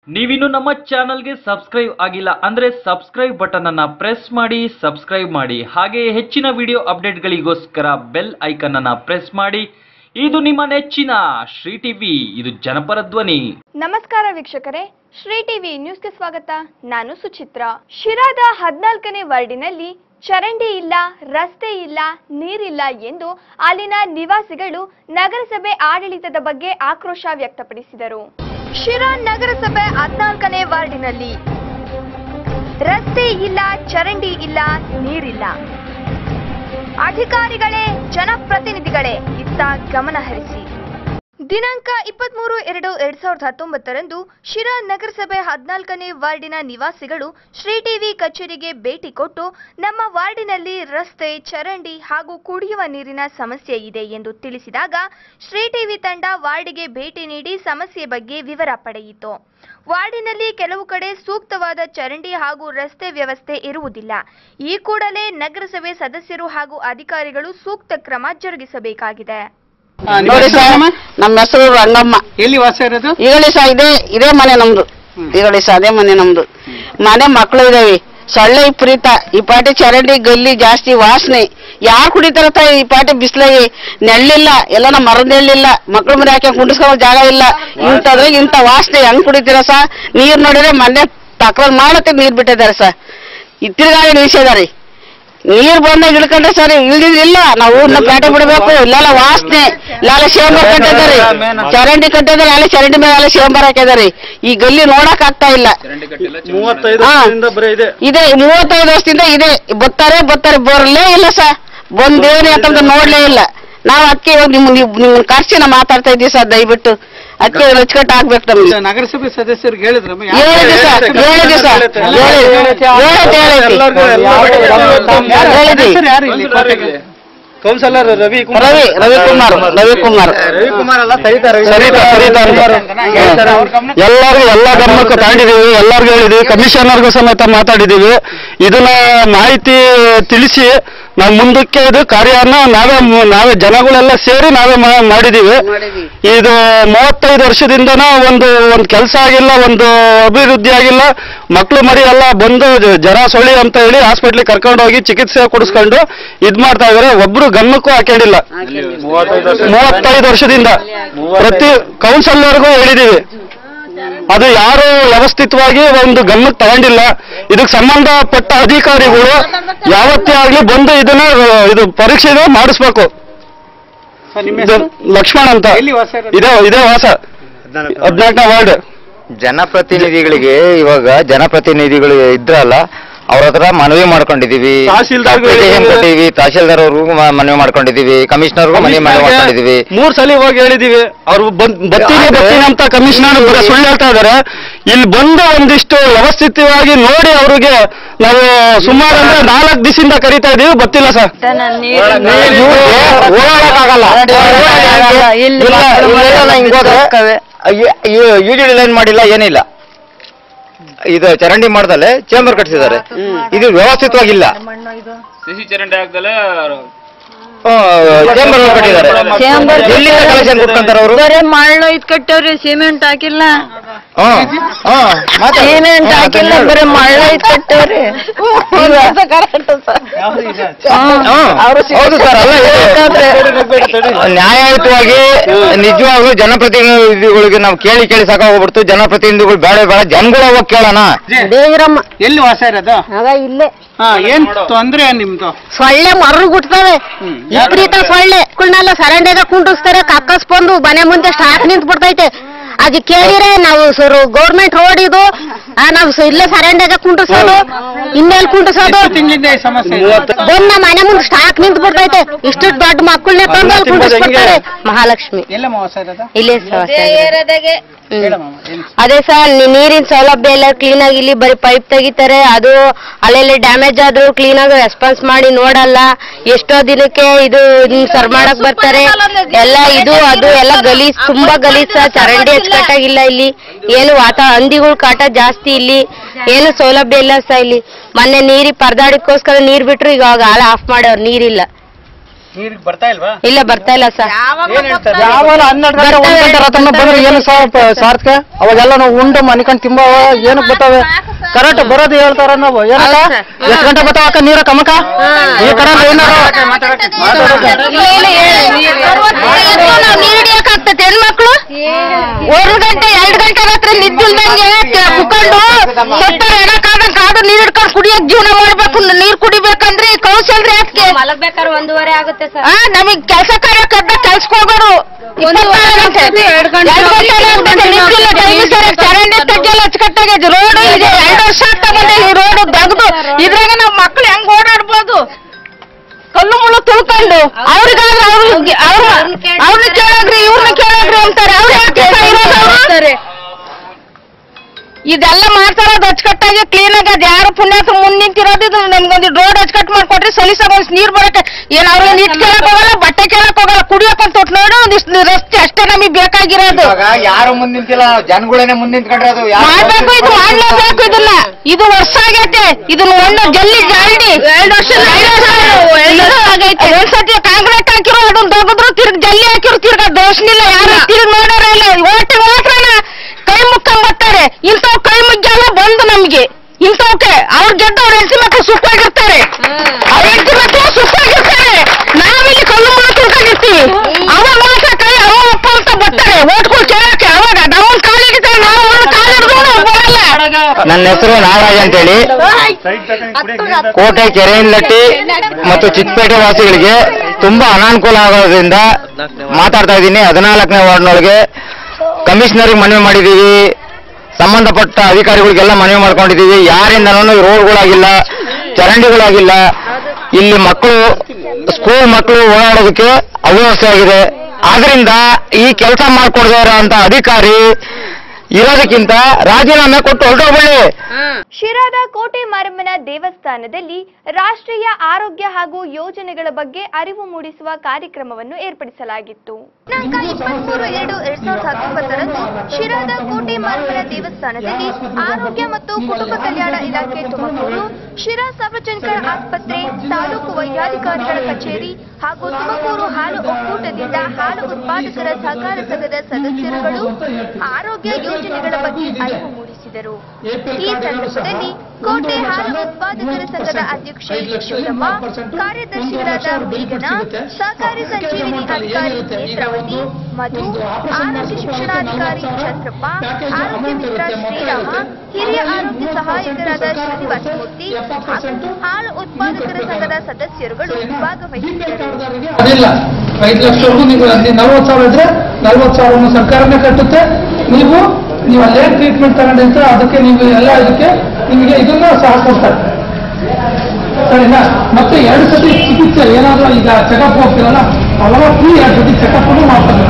ನೀವಿನ್ನು ನಮ್ಮ ಚಾನಲ್ಗೆ ಸಬ್ಸ್ಕ್ರೈಬ್ ಆಗಿಲ್ಲ ಅಂದ್ರೆ ಸಬ್ಸ್ಕ್ರೈಬ್ ಬಟನ್ ಅನ್ನ ಪ್ರೆಸ್ ಮಾಡಿ ಸಬ್ಸ್ಕ್ರೈಬ್ ಮಾಡಿ ಹಾಗೆ ಹೆಚ್ಚಿನ ವಿಡಿಯೋ ಅಪ್ಡೇಟ್ಗಳಿಗೋಸ್ಕರ ಬೆಲ್ ಐಕನ್ ಅನ್ನ ಪ್ರೆಸ್ ಮಾಡಿ ಇದು ನಿಮ್ಮ ನೆಚ್ಚಿನ ಶ್ರೀ ಟಿವಿ ಇದು ಜನಪರ ಧ್ವನಿ ನಮಸ್ಕಾರ ವೀಕ್ಷಕರೇ ಶ್ರೀ ಟಿವಿ ನ್ಯೂಸ್ಗೆ ಸ್ವಾಗತ ನಾನು ಸುಚಿತ್ರ ಶಿರಾದ ಹದಿನಾಲ್ಕನೇ ವಾರ್ಡಿನಲ್ಲಿ ಚರಂಡಿ ಇಲ್ಲ ರಸ್ತೆ ಇಲ್ಲ ನೀರಿಲ್ಲ ಎಂದು ಅಲ್ಲಿನ ನಿವಾಸಿಗಳು ನಗರಸಭೆ ಆಡಳಿತದ ಬಗ್ಗೆ ಆಕ್ರೋಶ ವ್ಯಕ್ತಪಡಿಸಿದರು ಶಿರಾ ನಗರಸಭೆ ಹದಿನಾಲ್ಕನೇ ವಾರ್ಡಿನಲ್ಲಿ ರಸ್ತೆ ಇಲ್ಲ ಚರಂಡಿ ಇಲ್ಲ ನೀರಿಲ್ಲ ಅಧಿಕಾರಿಗಳೇ ಜನಪ್ರತಿನಿಧಿಗಳೇ ಇತ್ತ ಗಮನ ಹರಿಸಿ ದಿನಾಂಕ ಇಪ್ಪತ್ಮೂರು ಎರಡು ಎರಡ್ ಸಾವಿರದ ಹತ್ತೊಂಬತ್ತರಂದು ಶಿರಾ ನಗರಸಭೆ ಹದಿನಾಲ್ಕನೇ ವಾರ್ಡಿನ ನಿವಾಸಿಗಳು ಶ್ರೀ ಟಿವಿ ಕಚೇರಿಗೆ ಭೇಟಿ ಕೊಟ್ಟು ನಮ್ಮ ವಾರ್ಡಿನಲ್ಲಿ ರಸ್ತೆ ಚರಂಡಿ ಹಾಗೂ ಕುಡಿಯುವ ನೀರಿನ ಸಮಸ್ಯೆ ಇದೆ ಎಂದು ತಿಳಿಸಿದಾಗ ಶ್ರೀ ಟಿವಿ ತಂಡ ವಾರ್ಡಿಗೆ ಭೇಟಿ ನೀಡಿ ಸಮಸ್ಯೆ ಬಗ್ಗೆ ವಿವರ ಪಡೆಯಿತು ವಾರ್ಡಿನಲ್ಲಿ ಕೆಲವು ಕಡೆ ಸೂಕ್ತವಾದ ಚರಂಡಿ ಹಾಗೂ ರಸ್ತೆ ವ್ಯವಸ್ಥೆ ಇರುವುದಿಲ್ಲ ಈ ಕೂಡಲೇ ನಗರಸಭೆ ಸದಸ್ಯರು ಹಾಗೂ ಅಧಿಕಾರಿಗಳು ಸೂಕ್ತ ಕ್ರಮ ಜರುಗಿಸಬೇಕಾಗಿದೆ ಆ, ನಿಮ್ಮ ನೋಡಿ ಹೆಸರು ಸರ್ ಏನಮ್ಮ? ನಮ್ಮ ಹೆಸರು ರಂಗಮ್ಮ ಎಲ್ಲಿ ವಾಸ ಇರೋದು ಈಗಲೇ ಸಹ ಇದೇ ಇದೇ ಮನೆ ನಮ್ದು ಈಗಲೇ ಸಹ ಅದೇ ಮನೆ ನಮ್ದು ಮನೆ ಮಕ್ಕಳು ಇದಾವೆ ಸೊಳ್ಳೆ ವಿಪರೀತ ಈ ಪಾಟಿ ಚರಂಡಿ ಗಲ್ಲಿ ಜಾಸ್ತಿ ವಾಸನೆ ಯಾರು ಕುಡಿತಾರ ತಾಯಿ ಈ ಪಾಟಿ ಬಿಸಿಲಾಗಿ ನೆಳ್ಳಿಲ್ಲ ಎಲ್ಲ ನಮ್ಮ ಮರದ ನೆಳ್ಳಿಲ್ಲ ಮಕ್ಳು ಮನೆ ಹಾಕಿ ಕುಂಡಿಸ್ಕೊಳ್ಳೋ ಜಾಗ ಇಲ್ಲ ಇಂಥದ್ರಾಗ ಇಂಥ ವಾಸನೆ ಹೆಂಗ್ ಕುಡಿತೀರ ಸಹ ನೀರ್ ನೋಡಿದ್ರೆ ಮೊನ್ನೆ ತಕ್ರಾರ್ ಮಾಡತ್ತೆ ನೀರ್ ಬಿಟ್ಟಿದ್ದಾರೆ ಸರ್ ತಿರ್ಗಾಳಿ ನಿಲ್ಸಿದಾರೆ ನೀರ್ ಬಂದಾಗ ಇಳ್ಕೊಂಡ್ರೆ ಸರ್ ಇಳ್ದಿಲ್ಲ ನಾವು ಊರ್ನ ಪೇಟೆ ಬಿಡಬೇಕು ಇಲ್ಲೆಲ್ಲ ವಾಸನೆ ಇಲ್ಲೆಲ್ಲ ಶೇಂಬರ್ ಕಟ್ಟಿದ್ದಾರೆ ಚರಂಡಿ ಕಟ್ಟಿದ್ದಾರೆ ಅಲ್ಲಿ ಚರಂಡಿ ಮೇಲೆ ಎಲ್ಲ ಶೇಂಬರ್ ಹಾಕಿದ್ದಾರೆ ಈ ಗಲ್ಲಿ ನೋಡಕ್ ಆಗ್ತಾ ಇಲ್ಲ ಮೂವತ್ತೈದು ಹಾ. ವರ್ಷದಿಂದ ಬರೀ ಇದೆ ಇದೆ ಮೂವತ್ತೈದು ವರ್ಷದಿಂದ ಇದೆ ಬರ್ತಾರೆ ಬರ್ತಾರೆ ಬರಲೇ ಇಲ್ಲ ಸರ್ ಬಂದೇವ್ರಿ ಅಂತಂದ್ರೆ ನೋಡ್ಲೇ ಇಲ್ಲ ನಾವು ಅದಕ್ಕೆ ಇವಾಗ ನಿಮ್ ನಿಮ್ ಕರ್ಸಿ ನಾ ಮಾತಾಡ್ತಾ ಇದ್ದೀವಿ ಸರ್ ದಯವಿಟ್ಟು ಅದಕ್ಕೆ ರಚ್ಕಟ್ಟು ಆಗ್ಬೇಕು ನಮ್ಗೆ ಈಗ ನಗರಸಭೆ ಸದಸ್ಯರಿಗೆ ಹೇಳಿದ್ರಮ್ಮ ಹೇಳಿದೆ ಸರ್ ಹೇಳಿದೆ ಸರ್ ಹೇಳಿದೆ ಹೇಳಿದೆ ಯಾರು ಇಲ್ಲಿ ಕೋಟೆಗೆ? ಕೌನ್ಸಿಲರ್ ರವಿ ಕುಮಾರ್ ರವಿ ರವಿಕುಮಾರ್ ರವಿಕುಮಾರ್ ರವಿಕುಮಾರ್ ಅಲ್ಲ ಸರಿತಾ ರವಿ ಸರಿತಾ ಸರಿತಾ ಅಂತ ಎಲ್ಲರಿಗೂ ಎಲ್ಲ ಗಮನಕ್ಕೂ ತಗೊಂಡಿದೀವಿ ಎಲ್ಲರಿಗೂ ಹೇಳಿದೀವಿ ಕಮಿಷನರ್ಗೂ ಸಮೇತ ಮಾತಾಡಿದೀವಿ ಇದನ್ನ ಮಾಹಿತಿ ತಿಳಿಸಿ ನಾವು ಮುಂದಕ್ಕೆ ಇದು ಕಾರ್ಯನ ನಾವೇ ನಾವೇ ಜನಗಳೆಲ್ಲ ಸೇರಿ ನಾವೇ ಮಾ- ಮಾಡಿದೀವಿ ಇದು ಮೂವತ್ತೈದು ವರ್ಷದಿಂದನ ಒಂದು ಒಂದು ಕೆಲಸ ಆಗಿಲ್ಲ ಒಂದು ಅಭಿವೃದ್ಧಿ ಆಗಿಲ್ಲ ಮಕ್ಕಳು ಮರಿ ಎಲ್ಲ ಬಂದು ಜ- ಜರ ಸೊಳ್ಳಿ ಅಂತ ಹೇಳಿ ಹಾಸ್ಪಿಟ್ಲಿಗೆ ಕರ್ಕೊಂಡು ಹೋಗಿ ಚಿಕಿತ್ಸೆ ಕೊಡಿಸ್ಕೊಂಡು ಇದ್ ಮಾಡ್ತಾ ಇದಾರೆ ಒಬ್ರು ಗಮನಕ್ಕೂ ಹಾಕೊಂಡಿಲ್ಲ ಮೂವತ್ತೈದು ವರ್ಷದಿಂದ ಪ್ರತಿ ಕೌನ್ಸಿಲರ್ಗೂ ಹೇಳಿದೀವಿ ಅದು ಯಾರು ವ್ಯವಸ್ಥಿತವಾಗಿ ಒಂದು ಗಮನಕ್ಕೆ ತಗೊಂಡಿಲ್ಲ ಇದಕ್ಕೆ ಸಂಬಂಧಪಟ್ಟ ಅಧಿಕಾರಿಗಳು ಯಾವತ್ತೇ ಆಗ್ಲಿ ಬಂದು ಇದನ್ನ ಆ, ಇದು ಪರೀಕ್ಷೆ ಮಾಡಿಸ್ಬೇಕು ಸರ್, ನಿಮ್ಮ ಇದು ಹೆಸರು? ಲಕ್ಷ್ಮಣ್ ಅಂತ ಎಲ್ಲಿ ವಾಸ ಇರೋದು? ಇದೇ ಇದೇ ವಾಸ ಹದಿನಾಲ್ಕನೇ ವಾರ್ಡ್ ಜನಪ್ರತಿನಿಧಿಗಳಿಗೆ ಇವಾಗ ಜನಪ್ರತಿನಿಧಿಗಳು ಇದ್ರಲ್ಲ ಅವ್ರ ಹತ್ರ ಮನವಿ ಮಾಡ್ಕೊಂಡಿದೀವಿ ತಹಸೀಲ್ದಾರ್ಗೂ PTM ಹೇಳಿದ್ದೀವಿ. ಕೊಟ್ಟಿದೀವಿ ತಹಶೀಲ್ದಾರ್ ಅವ್ರಿಗೂ ಮ- ಮನವಿ ಮಾಡ್ಕೊಂಡಿದೀವಿ ಕಮಿಷನರ್ಗೂ ಮನವಿ ಮನವಿ ಮಾಡ್ಕೊಂಡಿದೀವಿ ಮೂರ್ ಸಲ ಹೋಗಿ ಹೇಳಿದೀವಿ ಅವ್ರು ಬಂದ್- ಬರ್ತೀನಿ ಆದ್ರೆ- ಬರ್ತೀನಿ ಅಂತ ಕಮಿಷನರ್ ಬರೀ ಸುಳ್ಳು ಹೇಳ್ತಾ ಇದಾರೆ ಇಲ್ಲಿ ಬಂದು ಒಂದಿಷ್ಟು ವ್ಯವಸ್ಥಿತವಾಗಿ ನೋಡಿ ಅವ್ರಿಗೆ ನಾವು ಸುಮಾರು ಅಂದ್ರೆ ನಾಲ್ಕು ದಿವಸದಿಂದ ಕರಿತಾ ಇದೀವಿ ಗೊತ್ತಿಲ್ಲ ಸರ್ ಓಡಾಡಕ್ಕಾಗಲ್ಲ ಇಲ್ಲ, ಇಲ್ಲೆಲ್ಲ ಹಿಂಗ್ ಹೋದ್ರೆ ಇಡಿ ಲೈನ್ ಮಾಡಿಲ್ಲ ಏನಿಲ್ಲ ಇದು ಚರಂಡಿ ಮಾಡ್ದಲೆ ಚೇಂಬರ್ ಕಟ್ಸಿದ್ದಾರೆ ಇದು ವ್ಯವಸ್ಥಿತವಾಗಿಲ್ಲ ಚೇಂಬರ್ ಕಟ್ಟಿದ್ದಾರೆ ಚೇಂಬರ್ ಎಲ್ಲಿಂದ ಕಲೆಕ್ಷನ್ ಕೊಟ್ಕೊಂತಾರ ಅವರು ಬರೇ ಮಣ್ಣು ಇದ್ ಕಟ್ಟವ್ರಿ ಸಿಮೆಂಟ್ ಹಾಕಿಲ್ಲ ಸಿಮೆಂಟ್ ಹಾಕಿಲ್ಲ ಬರೇ ಮಣ್ಣು ಇದ್ ಕಟ್ಟವ್ರಿ ಹೌದು ಸರ್ ಅಲ್ಲ ಇದು ನ್ಯಾಯಯುತವಾಗಿ ನಿಜವಾಗ್ಲೂ ಜನಪ್ರತಿನಿಧಿಗಳಿಗೆ ನಾವು ಕೇಳಿ ಕೇಳಿ ಸಾಕಾಗೋಗ್ಬಿಡ್ತು ಜನಪ್ರತಿನಿಧಿಗಳು ಬೇಡ ಬೇಡ ಜನಗಳ ಹೋಗಿ ಕೇಳೋಣ ದೇವ್ರಮ್ಮ ಎಲ್ಲಿ ವಾಸ ಇರೋದು ಆಗ ಇಲ್ಲೇ ಹಾ ಏನ್ ತೊಂದ್ರೆ ನಿಮ್ದು ಸೊಳ್ಳೆ ಮರ್ರು ಗುಟ್ತವೆ ವಿಪರೀತ ಸೊಳ್ಳೆ ಕುಳ್ನೆಲ್ಲ ಸರಂಡೆಗ ಕುಂಡಿಸ್ತಾರೆ ಕಕ್ಕಸ್ ಬಂದು ಮನೆ ಮುಂದೆ ಸ್ಟಾಕ್ ನಿಂತ್ ಬಿಡ್ತೈತೆ ಅದು ಕೇಳಿದ್ರೆ ನಾವು ಸರ್ ಗೌರ್ಮೆಂಟ್ ರೋಡ್ ಇದು ಆ, ನಾವು ಸ- ಇಲ್ಲೇ ಸರಂಡೆಗ ಕುಂಡಿಸೋದು ಇನ್ನೆಲ್ಲಿ ಕುಂಡಿಸೋದು ಎಷ್ಟು ತಿಂಗಳಿಂದ ಈ ಸಮಸ್ಯೆ ಇದೆ? ಬಂದ್ ನಮ್ಮ ಮನೆ ಮುಂದೆ ಸ್ಟಾಕ್ ನಿಂತ್ ಬಿಡ್ತೈತೆ ಇಷ್ಟು ದೊಡ್ಡ ಮಕ್ಕಳನ್ನೇ ತಂದು ಅಲ್ಲಿ ಕುಂಡಿಸ್ಬಿಡ್ತಾರೆ ಮಹಾಲಕ್ಷ್ಮಿ ಎಲ್ಲಮ್ಮ ವಾಸ ಇರೋದು ಇಲ್ಲೇ ಸರ್ ಹೇಳಮ್ಮ ಏನು ಅದೇ ಸರ್ ನೀರಿನ ಸೌಲಭ್ಯ ಎಲ್ಲ ಕ್ಲೀನ್ ಆಗಿ ಇಲ್ಲಿ ಬರೀ ಪೈಪ್ ತೆಗಿತಾರೆ ಅದು ಅಲ್ಲೆಲ್ಲಿ ಡ್ಯಾಮೇಜ್ ಆದ್ರೂ ಕ್ಲೀನ್ ಆಗಿ ರೆಸ್ಪಾನ್ಸ್ ಮಾಡಿ ನೋಡಲ್ಲ ಎಷ್ಟೋ ದಿನಕ್ಕೆ ಇದು ಇದನ್ನ ಸರ್ ಮಾಡಕ್ ಬರ್ತಾರೆ ಎಲ್ಲ ಇದು ಅದು ಎಲ್ಲ ಗಲೀಜ್ ತುಂಬಾ ಗಲೀಜ್ ಸರ್ ಚರಂಡಿ ಅಚ್ಚುಕಟ್ಟಾಗಿಲ್ಲ ಇಲ್ಲಿ ಏನು ವಾತ ಹಂದಿಗಳ ಕಾಟ ಜಾಸ್ತಿ ಇಲ್ಲಿ ಏನು ಸೌಲಭ್ಯ ಇಲ್ಲ ಸರ್ ಇಲ್ಲಿ ಮೊನ್ನೆ ನೀರಿ ಪರದಾಡಕ್ಕೋಸ್ಕರ ನೀರ್ ಬಿಟ್ರು ಈಗ ಆಗ ಆಫ್ ಮಾಡ್ಯವ್ರು ನೀರಿಲ್ಲ ನೀರಿಗೆ ಬರ್ತಾ ಇಲ್ವಾ ಇಲ್ಲ ಬರ್ತಾ ಇಲ್ಲ ಸರ್ ಏನ್ ಹೇಳ್ತಾರೆ ಯಾವಾಗ ಹನ್ನೆರಡು ಗಂಟೆ ಒಂದ್ ಗಂಟೆ ರತನ ಬಂದ್ರೆ ಏನು ಸಾರ್ಥ ಸಾರ್ಥಕ ಅವಾಗೆಲ್ಲ ನಾವು ಉಂಡು ಮನಿಕೊಂಡ್ ತಿಂಬವ ಏನಕ್ ಬರ್ತಾವೆ ಕರೆಕ್ಟ್ ಬರೋದು ಹೇಳ್ತಾರ ನಾವು ಏನಕ್ಕ ಹೌದ್ ಸರ್. ಎಷ್ಟ್ ಗಂಟೆ ಬರ್ತಾವ ಅಕ್ಕ ನೀರ ಕಮಕ ಈ ಕಡೆ ಏನಾರ ನೀರ್ ಹಿಡಿಯಕ್ಕಾಗ್ತದೆ ಹೆಣ್ಮಕ್ಳು ಒಂದ್ ಗಂಟೆ ಎರಡ್ ಗಂಟೆ ರಾತ್ರಿ ನಿದ್ದಿಲ್ದಂಗೆ ಕುತ್ಕೊಂಡು ಸತ್ತರೆ ಏನಕ್ಕಾಗ ಕಾಡು ನೀರ್ ಹಿಡ್ಕೊಂಡು ಕುಡಿಯಕ್ ಜೀವನ ಮಾಡ್ಬೇಕು ನೀರ್ ಕುಡಿಬೇಕಂದ್ರೆ ಈ ಕೌಶಲ್ರಿ ಯಾಕೆ ಮಲಗ್ಬೇಕಾದ್ರೆ ಒಂದೂವರೆ ಆಗುತ್ತೆ ಸರ್ ಆ, ನಮಗ್ ಕೆಲಸ ಕಾರ್ಯ ಕದ್ದ ಕೆಲ್ಸಕ್ ಹೋಗೋರು ಎರಡ್ ಗಂಟೆ ಚರಂಡಿ ತಗ್ಗೆಲ್ಲ ಅಚ್ಚುಕಟ್ಟಾಗೈತಿ ರೋಡ್ ಇದೆ ಎರಡು ವರ್ಷ ಆಗ್ತಾ ಬಂದೆ ಈ ರೋಡ್ ತೆಗ್ದು ಇದ್ರಾಗ ನಾವ್ ಮಕ್ಳು ಹೆಂಗ್ ಓಡಾಡ್ಬೋದು ಕಲ್ಲು ಮುಳ್ಳು ತುಳ್ಕೊಂಡು ಅವ್ರಿಗಾದ್ರೆ ಅವ್ರಿಗೆ ಅವ್ರ ಅವ್ರನ್ನ ಕೇಳೋಗ್ರಿ ಇವ್ರನ್ನ ಕೇಳೋಗ್ರಿ ಅಂತಾರೆ ಅವ್ರು ಯಾಕೆ ಇರೋದು ಅವ್ರು? ಇದೆಲ್ಲ ಮಾಡ್ತಾರೋದು ಅಚ್ಚುಕಟ್ಟಾಗಿ ಕ್ಲೀನ್ ಆಗಿ ಅದ್ ಯಾರು ಪುಣ್ಯಾಕ ಮುಂದ್ ನಿಂತಿರೋದು ಇದು ನಮ್ಗೊಂದು ರೋಡ್ ಅಚ್ಚುಕಟ್ ಮಾಡ್ಕೊಟ್ರಿ ಸಲೀಸಾಗ ಒಂದ್ ನೀರ್ ಬರಕ್ಕೆ ಏನ್ ಅವ್ರಿಗೆ ನೀಟ್ ಕೇಳಕ್ ಹೋಗಲ್ಲ ಬಟ್ಟೆ ಕೇಳಕ್ ಹೋಗಲ್ಲ ಕುಡಿಯಕ್ ಅಂತ ತೊಟ್ಟು ನೋಡಿ ಒಂದಿಷ್ಟು ರಸ್ತೆ ಅಷ್ಟೇ ನಮಗೆ ಬೇಕಾಗಿರೋದು ಇವಾಗ ಯಾರು ಮುಂದ್ ನಿಂತಿಲ್ಲ ಜನಗಳೇನೆ ಮುಂದ್ ನಿಂತ್ಕೊಂಡ್ರೆ ಅದು ಯಾರು ಮಾಡ್ಬೇಕು ಇದು ಮಾಡ್ಲೇಬೇಕು ಇದನ್ನ ಇದು ವರ್ಷ ಆಗೈತೆ ಇದನ್ನ ಒಂದು ಜಲ್ಲಿ ಜಾಲ್ಡಿ ಎರಡು ವರ್ಷ ಆಗೈತೆ ಒಂದ್ಸತಿ ಕಾಂಕ್ರೀಟ್ ಹಾಕಿರೋ ಅದನ್ನ ದೊಡ್ಡದ್ರು ತಿರ್ಗ್ ಜಲ್ಲಿ ಹಾಕಿರೋ ತಿರ್ಗ ದೋಷನಿಲ್ಲ ಯಾರು ತಿರ್ಗ್ ನೋಡೋರ ಇಲ್ಲ ಓಟಿಗೆ ಮಾತ್ರನ ಕೈ ಮುಕ್ಕಂಗ್ ಬರ್ತಾರೆ ಇಂಥವ್ ಕೈ ಮುಗ್ಗೆಲ್ಲ ಬಂದು ನಮ್ಗೆ ಇಂಥವಕ್ಕೆ ಅವ್ರ ಗೆದ್ದು ಅವ್ರ ಹೆಂಡತಿ ಮಕ್ಕಳು ಸುಖವಾಗಿರ್ತಾರೆ ಅವ್ರ ಹೆಂಡತಿ ಮಕ್ಕಳು ಸುಖವಾಗಿರ್ತಾರೆ ನಾವಿಲ್ಲಿ ಕಲ್ಲು ಮುಳ್ಳು ತಿಳ್ಕೊಂಡಿರ್ತೀವಿ ಅವಾಗ ಮಾತ್ರ ಕೈ ಅವ ಅಪ್ಪ ಅಂತ ಬರ್ತಾರೆ ಓಟ್ಗಳು ಕೇಳಕ್ಕೆ ಅವಾಗ ನಮ್ಮನ್ ಕಾಲಿಡ್ತಾರೆ ನಾವು ಅವ್ರ ಕಾಲಿಡ್ದು ಬರಲ್ಲ ನನ್ನ ಹೆಸರು ನಾಗರಾಜ್ ಅಂತೇಳಿ ಕೋಟೆ ಕೆರೆಯಿನಟ್ಟಿ ಮತ್ತು ಚಿಕ್ಕಪೇಟೆ ವಾಸಿಗಳಿಗೆ ತುಂಬಾ ಅನಾನುಕೂಲ ಆಗೋದ್ರಿಂದ ಮಾತಾಡ್ತಾ ಇದ್ದೀನಿ ಹದಿನಾಲ್ಕನೇ ವಾರ್ಡ್ನೊಳಗೆ ಕಮಿಷನರ್ಗೆ ಮನವಿ ಮಾಡಿದ್ದೀವಿ ಸಂಬಂಧಪಟ್ಟ ಅಧಿಕಾರಿಗಳಿಗೆಲ್ಲ ಮನವಿ ಮಾಡ್ಕೊಂಡಿದ್ದೀವಿ ಯಾರಿಂದನೂ ರೋಡ್ಗಳಾಗಿಲ್ಲ ಚರಂಡಿಗಳಾಗಿಲ್ಲ ಇಲ್ಲಿ ಮಕ್ಕಳು ಸ್ಕೂಲ್ ಮಕ್ಕಳು ಓಡಾಡೋದಕ್ಕೆ ಅವ್ಯವಸ್ಥೆ ಆಗಿದೆ ಆದ್ರಿಂದ ಈ ಕೆಲಸ ಮಾಡ್ಕೊಡ್ದವ್ರ ಅಂತ ಅಧಿಕಾರಿ ಇರೋದಕ್ಕಿಂತ ರಾಜೀನಾಮೆ ಕೊಟ್ಟು ಹೊರಟೋಗ್ಬಿಡಿ ಶಿರಾದ ಕೋಟೆ ಮಾರಮ್ಮನ ದೇವಸ್ಥಾನದಲ್ಲಿ ರಾಷ್ಟ್ರೀಯ ಆರೋಗ್ಯ ಹಾಗೂ ಯೋಜನೆಗಳ ಬಗ್ಗೆ ಅರಿವು ಮೂಡಿಸುವ ಕಾರ್ಯಕ್ರಮವನ್ನು ಏರ್ಪಡಿಸಲಾಗಿತ್ತು ದಿನಾಂಕ ಇಪ್ಪತ್ಮೂರು ಎರಡು ಎರಡ್ ಸಾವಿರದ ಹತ್ತೊಂಬತ್ತರಂದು ಶಿರಾದ ಕೋಟೆ ಮಾರಮ್ಮನ ದೇವಸ್ಥಾನದಲ್ಲಿ ಆರೋಗ್ಯ ಮತ್ತು ಕುಟುಂಬ ಕಲ್ಯಾಣ ಇಲಾಖೆ ತುಮಕೂರು ಶಿರಾ ಸಾರ್ವಜನಿಕರ ಆಸ್ಪತ್ರೆ ತಾಲೂಕು ವೈದ್ಯಾಧಿಕಾರಿಗಳ ಕಚೇರಿ ಹಾಗೂ ತುಮಕೂರು ಹಾಲು ಒಕ್ಕೂಟದಿಂದ ಹಾಲು ಉತ್ಪಾದಕರ ಸಹಕಾರ ಸಂಘದ ಸದಸ್ಯರುಗಳು ಆರೋಗ್ಯ ಯೋಜನೆಗಳ ಬಗ್ಗೆ ಅರಿವು ಮೂಡಿಸಿದರು ಈ ಸಂದರ್ಭದಲ್ಲಿ ಕೋಟೆ ಹಾಲು ಉತ್ಪಾದಕರ ಸಂಘದ ಅಧ್ಯಕ್ಷೆ ಯಶೋದಮ್ಮ ಕಾರ್ಯದರ್ಶಿಗಳಾದ ಮೇಘನಾ ಸಹಕಾರಿ ಸಂಜೀವಿನಿ ಅಧಿಕಾರಿ ನೇತ್ರಾವತಿ ಮಧು ಆರೋಗ್ಯ ಶಿಕ್ಷಣಾಧಿಕಾರಿ ಚಂದ್ರಪ್ಪ ಆರೋಗ್ಯ ಮಿತ್ರ ಶ್ರೀರಾಮ ಹಿರಿಯ ಆರೋಗ್ಯ ಸಹಾಯಕರಾದ ಶ್ರೀನಿವಾಸಮೂರ್ತಿ ಹಾಗೂ ಹಾಲು ಉತ್ಪಾದಕರ ಸಂಘದ ಸದಸ್ಯರುಗಳು ಭಾಗವಹಿಸಿದ್ದರು ಅದಿಲ್ಲ ಐದು ಲಕ್ಷವರೆಗೂ ನೀವು ಅಲ್ಲಿ ನಲ್ವತ್ತು ಸಾವಿರ ಇದ್ರೆ ನಲ್ವತ್ತು ಸಾವಿರವನ್ನು ಸರ್ಕಾರನೇ ಕಟ್ಟುತ್ತೆ ನೀವು ನೀವು ಅಲ್ಲೇನ್ ಟ್ರೀಟ್ಮೆಂಟ್ ತಗೊಂಡಿರ್ತೀರ ಅದಕ್ಕೆ ನೀವು ಎಲ್ಲ ಇದಕ್ಕೆ ನಿಮಗೆ ಇದನ್ನ ಸಹ ಕೊಡ್ತಾರೆ ಸರಿನಾ ಮತ್ತೆ ಎರಡು ಸತಿ ಚಿಕಿತ್ಸೆ ಏನಾದ್ರೂ ಈಗ ಚೆಕಪ್ ಹೋಗ್ತೀರಲ್ಲ ಅವಾಗ ಫ್ರೀ ಎರಡು ಸತಿ ಚೆಕಪ್ ಮಾಡ್ತಾರೆ